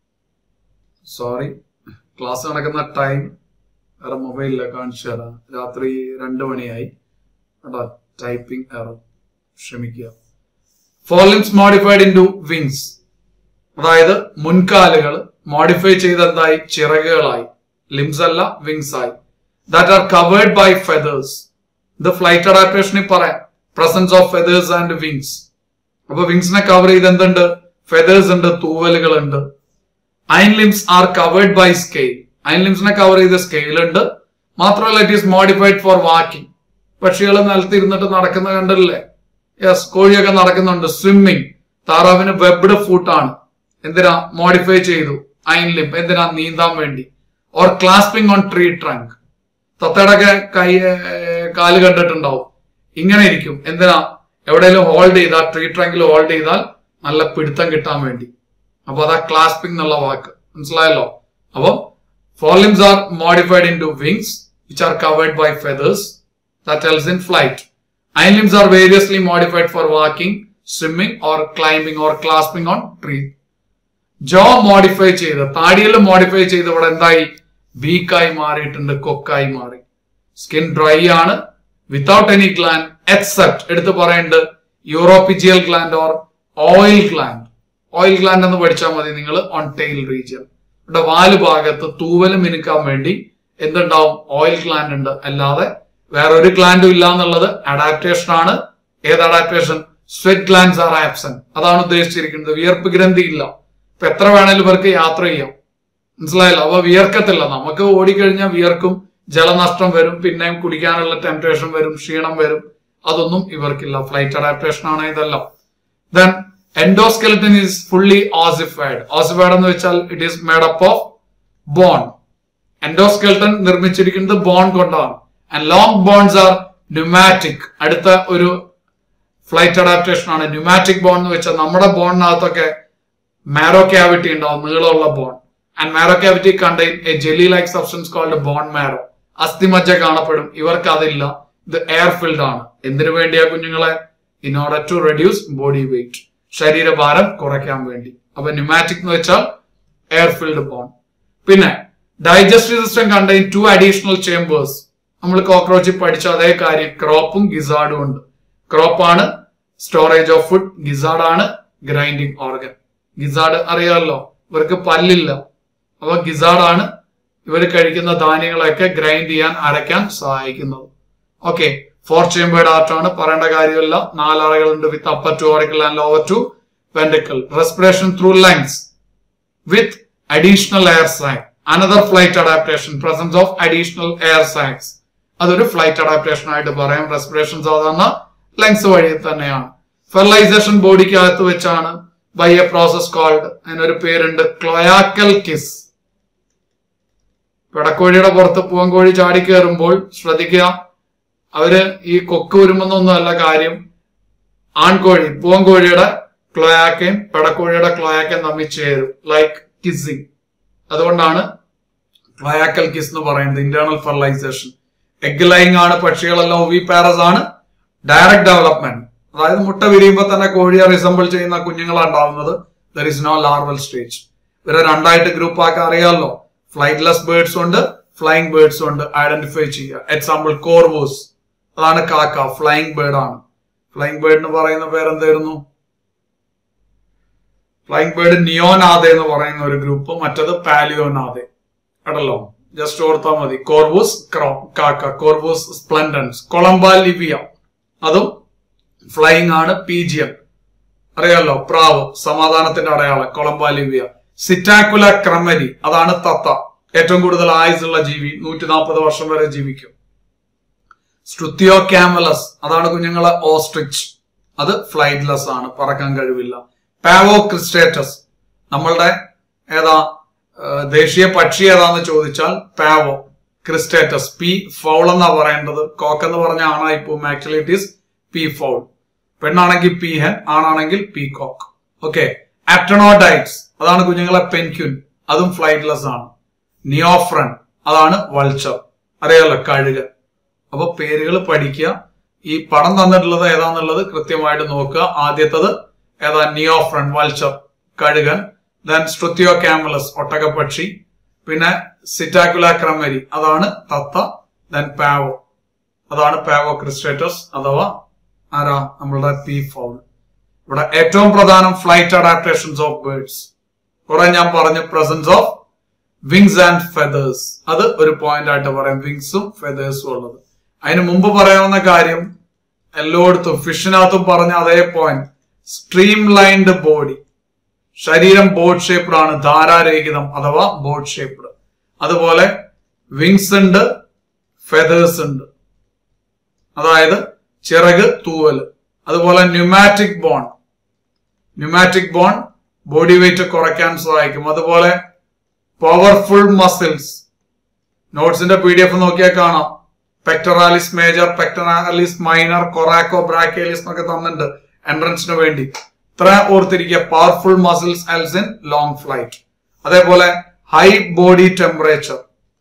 sorry class നടക്കുന്ന ടൈം വേറെ മൊബൈലില്ല കാണിച്ചു തരാം രാത്രി രണ്ട് മണിയായി കേട്ടോ ടൈപ്പിംഗ് എറർ ക്ഷമിക്കുക ഫോർലിംസ് മോഡിഫൈഡ് ഇൻറ്റു വിങ്സ് അതായത് മുൻകാലുകൾ മോഡിഫൈ ചെയ്ത് എന്തായി ചിറകുകളായി ലിംസ് അല്ല വിങ്സ് ആയി that are covered by feathers ഇത് ഫ്ലൈറ്റ് അഡാപ്റ്റേഷനിൽ പറയാം presence of feathers and wings അപ്പൊ വിങ്സിനെ കവർ ചെയ്ത് എന്തുണ്ട് ഫെതേഴ്സ് ഉണ്ട് തൂവലുകൾ ഉണ്ട് hind limbs are covered by scale hind ലിംസിനെ കവർ ചെയ്ത സ്കെയിൽ ഉണ്ട് മാത്രമല്ല it is modified for walking പക്ഷികൾ നിലത്തിരുന്നിട്ട് നടക്കുന്ന കണ്ടല്ലേ യെസ് കോഴിയൊക്കെ നടക്കുന്നുണ്ട് സ്വിമ്മിങ് താറാവിന് വെബ്ഡ് ഫുട്ടാണ് എന്തിനാ മോഡിഫൈ ചെയ്തു അയൺ ലിംബ് എന്തിനാ നീന്താൻ വേണ്ടി or clasping on tree trunk തത്തയുടെ കൈ ഏർ, കാല് കണ്ടിട്ടുണ്ടാവും ഇങ്ങനെ ഇരിക്കും എന്തിനാ എവിടെയെങ്കിലും ഹോൾഡ് ചെയ്താൽ ട്രീ ട്രങ്കിൽ ഹോൾഡ് ചെയ്താൽ നല്ല പിടുത്തം കിട്ടാൻ വേണ്ടി അപ്പൊ അതാ ക്ലാസ്പിംഗ് എന്നുള്ള വാക്ക് മനസ്സിലായല്ലോ അപ്പം forelimbs are modified into wings which are covered by feathers that helps in flight hind limbs are variously modified for walking swimming or climbing or clasping on tree jaw modify ചെയ്ത് താടിയിൽ modify ചെയ്ത് ഇവിടെ എന്തായി വീക്കായി മാറിയിട്ടുണ്ട് കൊക്കായി മാറി skin dry ആണ് without any gland except എടുത്ത് പറയേണ്ടത് uropygial gland or oil gland oil gland എന്ന് പഠിച്ചാൽ മതി നിങ്ങൾ ഓൺ ടെയിൽ റീജിയൻ ഇവിടെ വാല് ഭാഗത്ത് തൂവല് മിനുക്കാൻ വേണ്ടി എന്തുണ്ടാവും ഓയിൽ ഗ്ലാൻഡ് ഉണ്ട് അല്ലാതെ വേറെ ഒരു ഗ്ലാൻഡും ഇല്ല എന്നുള്ളത് അഡാപ്റ്റേഷൻ ആണ് ഏത് adaptation sweat glands are absent അതാണ് ഉദ്ദേശിച്ചിരിക്കുന്നത് വിയർപ്പ് ഗ്രന്ഥി ഇല്ല ഇപ്പൊ എത്ര വേണേലും ഇവർക്ക് യാത്ര ചെയ്യാം മനസ്സിലായല്ലോ അപ്പൊ വിയർക്കത്തില്ല നമുക്ക് ഓടിക്കഴിഞ്ഞാൽ വിയർക്കും ജലനഷ്ടം വരും പിന്നെയും കുടിക്കാനുള്ള ടെംപ്റ്റേഷൻ വരും ക്ഷീണം വരും അതൊന്നും ഇവർക്കില്ല ഫ്ലൈറ്റ് അഡാപ്റ്റേഷൻ ആണ് ഇതെല്ലാം then endoskeleton is fully ossified ossified എന്ന് വെച്ചാൽ it is made up of bone endoskeleton നിർമ്മിച്ചിരിക്കുന്നത് ബോൺ കൊണ്ടാണ് and long bones are pneumatic അടുത്ത ഒരു ഫ്ലൈറ്റ് അഡാപ്റ്റേഷൻ ആണ് ന്യൂമാറ്റിക് ബോൺ എന്ന് വെച്ചാൽ നമ്മുടെ ബോണിനകത്തൊക്കെ മാരോ ക്യാവിറ്റി ഉണ്ടാവും നീളമുള്ള bone and marrow cavity contain a jelly like substance called bone marrow അസ്ഥിമജ്ജ കാണപ്പെടും ഇവർക്ക് അതില്ല ഇത് എയർ ഫിൽഡ് ആണ് എന്തിനു വേണ്ടിയാ കുഞ്ഞുങ്ങളെ in order to reduce body weight ശരീരഭാരം കുറയ്ക്കാൻ വേണ്ടി അപ്പൊ ന്യൂമാറ്റിക് എന്ന് വെച്ചാൽ എയർ ഫിൽഡ് ബോൺ പിന്നെ digestive system contain two additional chambers നമ്മൾ കോക്രോച്ചിൽ പഠിച്ച അതേ കാര്യം ക്രോപ്പും ഗിസാർഡും ഉണ്ട് ക്രോപ്പാണ് സ്റ്റോറേജ് ഓഫ് ഫുഡ് ഗിസാർഡ് ആണ് ഗ്രൈൻഡിങ് ഓർഗൻ ഗിസാർഡ് അറിയാമല്ലോ ഇവർക്ക് പല്ലില്ല അപ്പൊ ഗിസാർഡ് ആണ് ഇവർ കഴിക്കുന്ന ധാന്യങ്ങളൊക്കെ ഗ്രൈൻഡ് ചെയ്യാൻ അരയ്ക്കാൻ സഹായിക്കുന്നത് ഓക്കെ ഫോർ ചേമ്പേർഡ് ആർട്ട് ആണ് പറയേണ്ട കാര്യമില്ല നാലറകളുണ്ട് with upper two auricle and lower two ventricle respiration through lungs with additional air sac another flight adaptation presence of additional air sacs അതൊരു ഫ്ലൈറ്റ് അഡാപ്റ്റേഷൻ ആയിട്ട് പറയാം റെസ്പിറേഷൻ സാധാരണ ലങ്സ് വഴി തന്നെയാണ് ഫെർലൈസേഷൻ ബോഡിക്കകത്ത് വെച്ചാണ് ബൈ എ പ്രോസസ് കോൾഡ് അതിനൊരു പേരുണ്ട് ക്ലോയാക്കൽ kiss പിടക്കോഴിയുടെ പുറത്ത് പൂവൻകോഴി ചാടി കയറുമ്പോൾ ശ്രദ്ധിക്കുക അവര് ഈ കൊക്ക് ഉരുമെന്നൊന്നും അല്ല കാര്യം ആൺകോഴി പൂവൻകോഴിയുടെ ക്ലോയാക്കയും പെടക്കോഴിയുടെ ക്ലോയാക്കയും തമ്മിൽ ചേരും ലൈക്ക് കിസ്സിങ് അതുകൊണ്ടാണ് ക്ലോയാക്കൽ കിസ് എന്ന് പറയുന്നത് ഇന്റേണൽ ഫെർലൈസേഷൻ എഗ് ലൈങ് ആണ് പക്ഷികളെല്ലാം ഒവി പാരസ് ആണ് ഡയറക്ട് ഡെവലപ്മെന്റ് അതായത് മുട്ട വിരിയുമ്പോൾ തന്നെ കോഴിയെ റിസംബിൾ ചെയ്യുന്ന കുഞ്ഞുങ്ങളാണ് ഉണ്ടാവുന്നത് there is no larval stage ഇവരെ രണ്ടായിട്ട് ഗ്രൂപ്പ് ആക്കാൻ അറിയാമല്ലോ ഫ്ലൈറ്റ്ലെസ് ബേർഡ്സ് ഉണ്ട് ഫ്ലൈങ് ബേർഡ്സ് ഉണ്ട് ഐഡന്റിഫൈ ചെയ്യുക എക്സാമ്പിൾ കോർവോസ് അതാണ് കാക്ക ഫ്ലൈങ് ബേർഡ് ആണ് ഫ്ലൈങ് ബേർഡ് എന്ന് പറയുന്ന പേരെന്തായിരുന്നു ഫ്ലൈങ് ബേർഡ് നിയോനാദെ എന്ന് പറയുന്ന ഒരു ഗ്രൂപ്പ് മറ്റത് പാലിയോനാദെ കേട്ടല്ലോ ജസ്റ്റ് ഓർത്താൽ മതി കോർവൂസ് ക്രോ കാക്ക കോർവൂസ് സ്പ്ലൻഡൻസ് കൊളംബ ലിബിയ അതും ഫ്ലൈങ് ആണ് പീജിയൻ അറിയാലോ പ്രാവ് സമാധാനത്തിന്റെ അടയാളം കൊളംബ ലിബിയ സിറ്റാക്കുല ക്രമരി അതാണ് തത്ത ഏറ്റവും കൂടുതൽ ആയുസുള്ള ജീവി നൂറ്റി നാൽപ്പത് വർഷം വരെ ജീവിക്കും സ്ട്രുത്തിയോ ക്യാമലസ് അതാണ് കുഞ്ഞുങ്ങളെ ഓസ്ട്രിച്ച് അത് ഫ്ലൈറ്റ്ലെസ് ആണ് പറക്കാൻ കഴിവില്ല പാവോ ക്രിസ്റ്റേറ്റസ് നമ്മളുടെ ഏതാ ഏഹ് ദേശീയ പക്ഷി ഏതാന്ന് ചോദിച്ചാൽ പാവോ ക്രിസ്റ്റേറ്റസ് പി ഫൗൾ എന്നാ പറയേണ്ടത് കോക്ക് എന്ന് പറഞ്ഞ ആണായി പോവും actually it is peafowl പെണ്ണാണെങ്കിൽ പി ഹെൻ ആണാണെങ്കിൽ പി കോക്ക് ഓക്കെ ആപ്റ്റണോഡൈറ്റ്സ് അതാണ് കുഞ്ഞുങ്ങളെ പെൻക്യുൻ അതും ഫ്ലൈറ്റ്ലെസ് ആണ് നിയോഫ്രൺ അതാണ് വൾച്ചർ അറിയാലോ കഴുകൻ അപ്പൊ പേരുകൾ പഠിക്കുക ഈ പടം തന്നിട്ടുള്ളത് ഏതാന്നുള്ളത് കൃത്യമായിട്ട് നോക്കുക ആദ്യത്തത് ഏതാ നിയോഫ്രൺ വൾച്ചർ കഴുകൻ ദെൻ സ്ട്രുത്തിയോ ക്യാമലസ് ഒട്ടകപ്പക്ഷി പിന്നെ സിറ്റാക്കുല ക്രമരി അതാണ് തത്ത ദെൻ പാവോ അതാണ് പാവോ ക്രിസ്റ്റേറ്റസ് അഥവാ ആരാ നമ്മളുടെ പി ഫൗൾ ഇവിടെ ഏറ്റവും പ്രധാനം ഫ്ലൈറ്റ് അഡാപ്റ്റേഷൻസ് ഓഫ് ബേർഡ്സ് ഇവിടെ ഞാൻ പറഞ്ഞു presence of wings and feathers അത് ഒരു പോയിന്റ് ആയിട്ട് പറയാം വിങ്സും ഫെതേഴ്സും ഉള്ളത് അതിന് മുമ്പ് പറയാവുന്ന കാര്യം എല്ലായിടത്തും ഫിഷിനകത്തും പറഞ്ഞ അതേ പോയിന്റ് സ്ട്രീം ലൈൻഡ് ബോഡി ശരീരം ബോട്ട് ഷേപ്ഡ് ആണ് ധാരാരഹിതം അഥവാ ബോട്ട് ഷേപ്ഡ് അതുപോലെ വിങ്സ് ഉണ്ട് ഫെതേഴ്സ് ഉണ്ട് അതായത് ചിറക് തൂവല് അതുപോലെ pneumatic bone pneumatic bone body weight കുറയ്ക്കാൻ സഹായിക്കും അതുപോലെ പവർഫുൾ മസിൽസ് നോട്ട്സിന്റെ പി ഡി എഫ് നോക്കിയാൽ കാണാം pectoralis major pectoralis minor coracobrachialis എന്നൊക്കെ തന്നിട്ടുണ്ട് എൻട്രൻസിന് വേണ്ടി ഇത്ര ഓർത്തിരിക്കുക powerful muscles helps in long flight അതേപോലെ high body temperature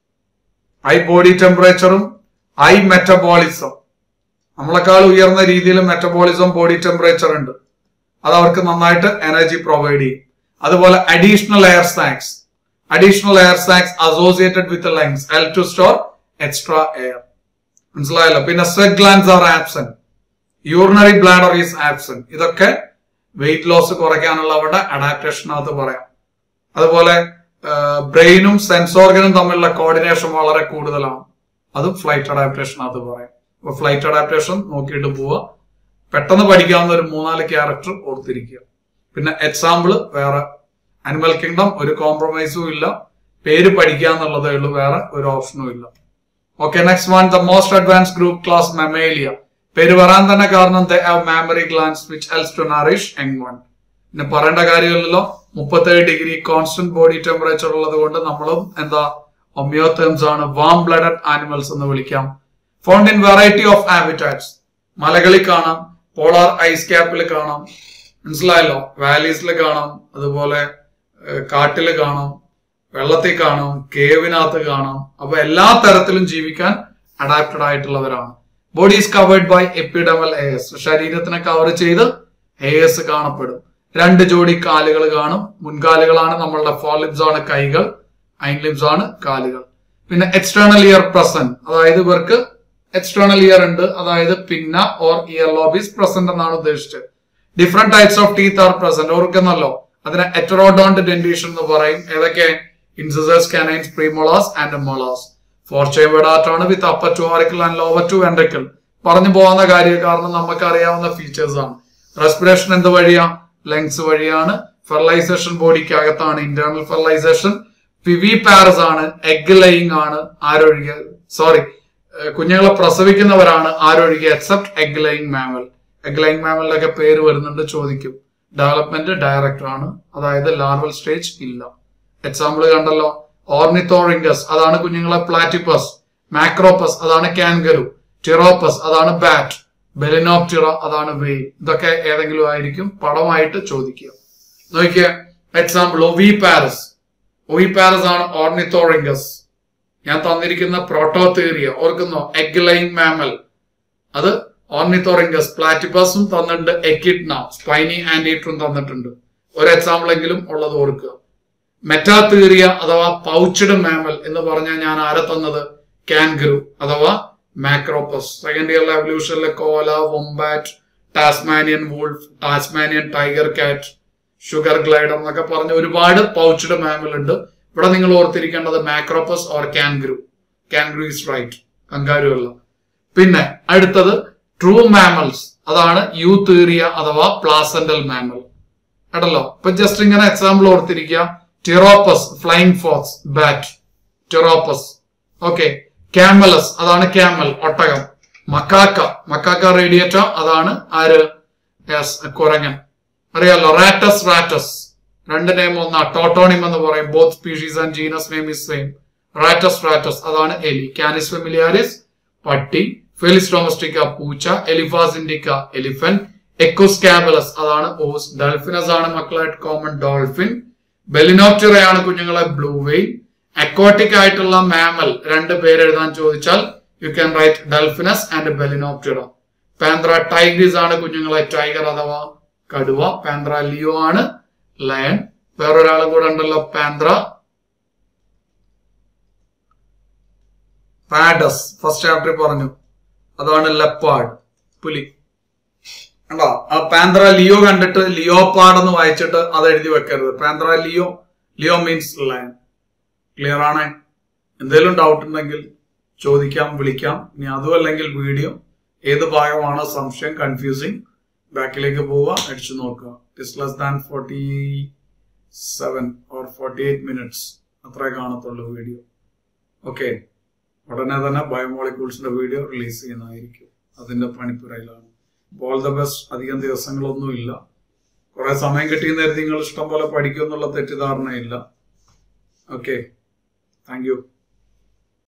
high body ടെമ്പറേച്ചറും ഹൈ മെറ്റബോളിസം നമ്മളെക്കാൾ ഉയർന്ന രീതിയിൽ മെറ്റബോളിസം ബോഡി ടെമ്പറേച്ചർ ഉണ്ട് അത് അവർക്ക് നന്നായിട്ട് എനർജി പ്രൊവൈഡ് ചെയ്യും അതുപോലെ additional air sacs additional air sacs associated with lungs help to store extra air മനസ്സിലായല്ലോ പിന്നെ sweat glands are absent urinary bladder is absent ഇതൊക്കെ വെയിറ്റ് ലോസ് കുറയ്ക്കാനുള്ള അവരുടെ അഡാപ്റ്റേഷനകത്ത് പറയാം അതുപോലെ ബ്രെയിനും സെൻസ് ഓർഗനും തമ്മിലുള്ള കോർഡിനേഷൻ വളരെ കൂടുതലാണ് അതും ഫ്ലൈറ്റ് അഡാപ്റ്റേഷനകത്ത് പറയാം അപ്പൊ ഫ്ലൈറ്റ് അഡാപ്റ്റേഷൻ നോക്കിയിട്ട് പോവുക പെട്ടെന്ന് പഠിക്കാവുന്ന ഒരു മൂന്നാല് ക്യാരക്ടർ ഓർത്തിരിക്കുക പിന്നെ എക്സാമ്പിൾ വേറെ അനിമൽ കിങ്ഡം ഒരു കോംപ്രമൈസും ഇല്ല പേര് പഠിക്കുക എന്നുള്ളതേ ഉള്ളൂ വേറെ ഒരു ഓപ്ഷനും ഇല്ല okay next one the most advance group class Mammalia പേര് വരാൻ തന്നെ കാരണം they have mammary glands which helps to nourish young one പിന്നെ പറയേണ്ട കാര്യമില്ലല്ലോ മുപ്പത്തേഴ് ഡിഗ്രി കോൺസ്റ്റന്റ് ബോഡി ടെമ്പറേച്ചർ ഉള്ളത് കൊണ്ട് നമ്മളും എന്താ ഒമിയോതേംസ് ആണ് വാം ബ്ലഡഡ് ആനിമൽസ് എന്ന് വിളിക്കാം found in variety of habitats മലകളിൽ കാണാം പോളാർ ഐസ് ക്യാപ്പിൽ കാണാം മനസ്സിലായല്ലോ വാലീസിൽ കാണാം അതുപോലെ കാട്ടിൽ കാണാം വെള്ളത്തിൽ കാണാം കേവിനകത്ത് കാണാം അപ്പൊ എല്ലാ തരത്തിലും ജീവിക്കാൻ അഡാപ്റ്റഡ് ആയിട്ടുള്ളവരാണ് body is covered by epidermal hairs ശരീരത്തിനെ കവർ ചെയ്ത് ഹെയർസ് കാണപ്പെടും രണ്ട് ജോഡി കാലുകൾ കാണും മുൻകാലുകളാണ് നമ്മളുടെ ഫോർ ലിബ്സ് ആണ് കൈകൾ ഐൻ ലിബ്സ് ആണ് കാലുകൾ പിന്നെ എക്സ്റ്റേണൽ ഇയർ പ്രസന്റ് അതായത് ഇവർക്ക് എക്സ്റ്റേണൽ ഇയർ ഉണ്ട് അതായത് പിന്ന ഓർ ഇയർ ലോബീസ് പ്രസന്റ് എന്നാണ് ഉദ്ദേശിച്ചത് different types of teeth are present ഓർക്കുന്നല്ലോ അതിനെ എറ്ററോഡോണ്ട് ഡെന്റേഷൻ എന്ന് പറയും ഏതൊക്കെ incisors canines premolars and molars four chambered heart ആണ് with upper two auricle and lower two ventricle പറഞ്ഞു പോകുന്ന കാര്യം കാരണം നമുക്ക് അറിയാവുന്ന ഫീച്ചേഴ്സ് ആണ് റെസ്പിറേഷൻ എന്ത് വഴിയാ ലങ്സ് വഴിയാണ് ഫെർലൈസേഷൻ ബോഡിക്ക് അകത്താണ് ഇന്റേണൽ ഫെർലൈസേഷൻ പിവി പാരസ് ആണ് എഗ് ലയിങ് ആണ് ആരൊഴികെ സോറി കുഞ്ഞുങ്ങളെ പ്രസവിക്കുന്നവരാണ് ആരൊഴികെ except egg laying mammal egg laying മാമലിലൊക്കെ പേര് വരുന്നുണ്ട് ചോദിക്കും ഡെവലപ്മെന്റ് ഡയറക്ടർ ആണ് അതായത് ലാർവൽ സ്റ്റേജ് ഇല്ല എക്സാമ്പിൾ കണ്ടല്ലോ ഓർണിത്തോറിംഗസ് അതാണ് കുഞ്ഞുങ്ങളെ പ്ലാറ്റിപ്പസ് മാക്രോപ്പസ് അതാണ് കാൻഗരു ടിറോപ്പസ് അതാണ് ബാറ്റ് ബെലിനോപ്റ്റിറ അതാണ് വെയിൽ ഇതൊക്കെ ഏതെങ്കിലും ആയിരിക്കും പടമായിട്ട് ചോദിക്കുക നോക്കിയ എക്സാമ്പിൾ ഒവി പാരസ് ഒവി പാരസ് ആണ് ഓർണിത്തോറിംഗസ് ഞാൻ തന്നിരിക്കുന്ന പ്രോട്ടോതീറിയ ഓർക്കുന്നോ എഗ് ലൈൻ മാമൽ അത് ഓർണിത്തോറിംഗസ് പ്ലാറ്റിപ്പസും തന്നിട്ടുണ്ട് എക്കിഡ്ന സ്പൈനി ആൻഡീറ്ററും തന്നിട്ടുണ്ട് ഒരു എക്സാമ്പിൾ എങ്കിലും ഉള്ളത് ഓർക്കുക മെറ്റാതീറിയ അഥവാ പൗച്ച്ഡ് മാമൽ എന്ന് പറഞ്ഞാൽ ഞാൻ ആരെ തന്നത് കാൻഗറു അഥവാ മാക്രോപ്പസ് സെക്കൻഡ് ഇയർ എവല്യൂഷനിലെ koala wombat Tasmanian wolf Tasmanian tiger cat sugar glider എന്നൊക്കെ പറഞ്ഞ ഒരുപാട് പൗച്ച്ഡ് മാമൽ ഉണ്ട് ഇവിടെ നിങ്ങൾ ഓർത്തിരിക്കേണ്ടത് Macropus or kangaroo kangaroo is right kangaroo അല്ല പിന്നെ അടുത്തത് ട്രൂ മാമൽസ് അതാണ് യൂതീറിയ അഥവാ പ്ലാസന്റൽ മാമൽ കേട്ടല്ലോ ഇപ്പൊ ജസ്റ്റ് ഇങ്ങനെ എക്സാമ്പിൾ ഓർത്തിരിക്കുക Pteropus flying fox bat Pteropus okay Camelus അതാണ് ക്യാമൽ ഒട്ടകം മക്കാക്ക മക്കാക്ക റേഡിയേറ്റ അതാണ് ആര് യെസ് കുരങ്ങൻ അറിയാലോ റാറ്റസ് റാറ്റസ് രണ്ട് നെയിം ഒന്നാ ടോട്ടോണിം എന്ന് പറയും both species and genus name is same Rattus Rattus അതാണ് എലി കാനിസ് ഫെമിലിയാരിസ് പട്ടി ഫെലിസ് ഡൊമസ്റ്റിക്ക പൂച്ച Elephas indica elephant Equus caballus അതാണ് ഓസ് ഡൾഫിനസ് ആണ് മക്കളായിട്ട് കോമൺ ഡോൾഫിൻ ബെലിനോപ്റ്ററയാണ് കുഞ്ഞുങ്ങളെ ബ്ലൂ വെയിൽ അക്വാട്ടിക് ആയിട്ടുള്ള മാമൽ രണ്ട് പേര് എഴുതാൻ ചോദിച്ചാൽ you can write Delphinus and Balaenoptera Panthera tigris ആണ് കുഞ്ഞുങ്ങളെ ടൈഗർ അഥവാ കടുവ പാൻഡ്ര ലിയോ ആണ് ലയൺ വേറൊരാൾ കൂടെ ഉണ്ടല്ലോ പാൻഡ്ര പാഡസ് ഫസ്റ്റ് ചാപ്റ്ററിൽ പറഞ്ഞു അതാണ് ലെപ്പാഡ് പുലി കണ്ടോ ആ പാൻഡ്ര ലിയോ കണ്ടിട്ട് ലിയോപാഡ് എന്ന് വായിച്ചിട്ട് അത് എഴുതി വെക്കരുത് Panthera leo leo means lion clear ആണ് എന്തെങ്കിലും ഡൗട്ട് ഉണ്ടെങ്കിൽ ചോദിക്കാം വിളിക്കാം ഇനി അതും അല്ലെങ്കിൽ വീഡിയോ ഏത് ഭാഗമാണ് സംശയം കൺഫ്യൂസിങ് ബാക്കിലേക്ക് പോവുക അടിച്ചു നോക്കുക it's less than forty seven or forty eight minutes അത്രേ കാണത്തുള്ളൂ വീഡിയോ ഓക്കെ ഉടനെ തന്നെ ബയോമോളിക്യൂൾസിന്റെ വീഡിയോ റിലീസ് ചെയ്യുന്നതായിരിക്കും അതിന്റെ പണിപ്പുരയിലാണ് ഓൾ ദ ബെസ്റ്റ് അധികം ദിവസങ്ങളൊന്നുമില്ല കുറെ സമയം കിട്ടിയെന്ന് കരുതി നിങ്ങൾ ഇഷ്ടം പോലെ പഠിക്കും എന്നുള്ള തെറ്റിദ്ധാരണയില്ല ഓക്കെ താങ്ക് യു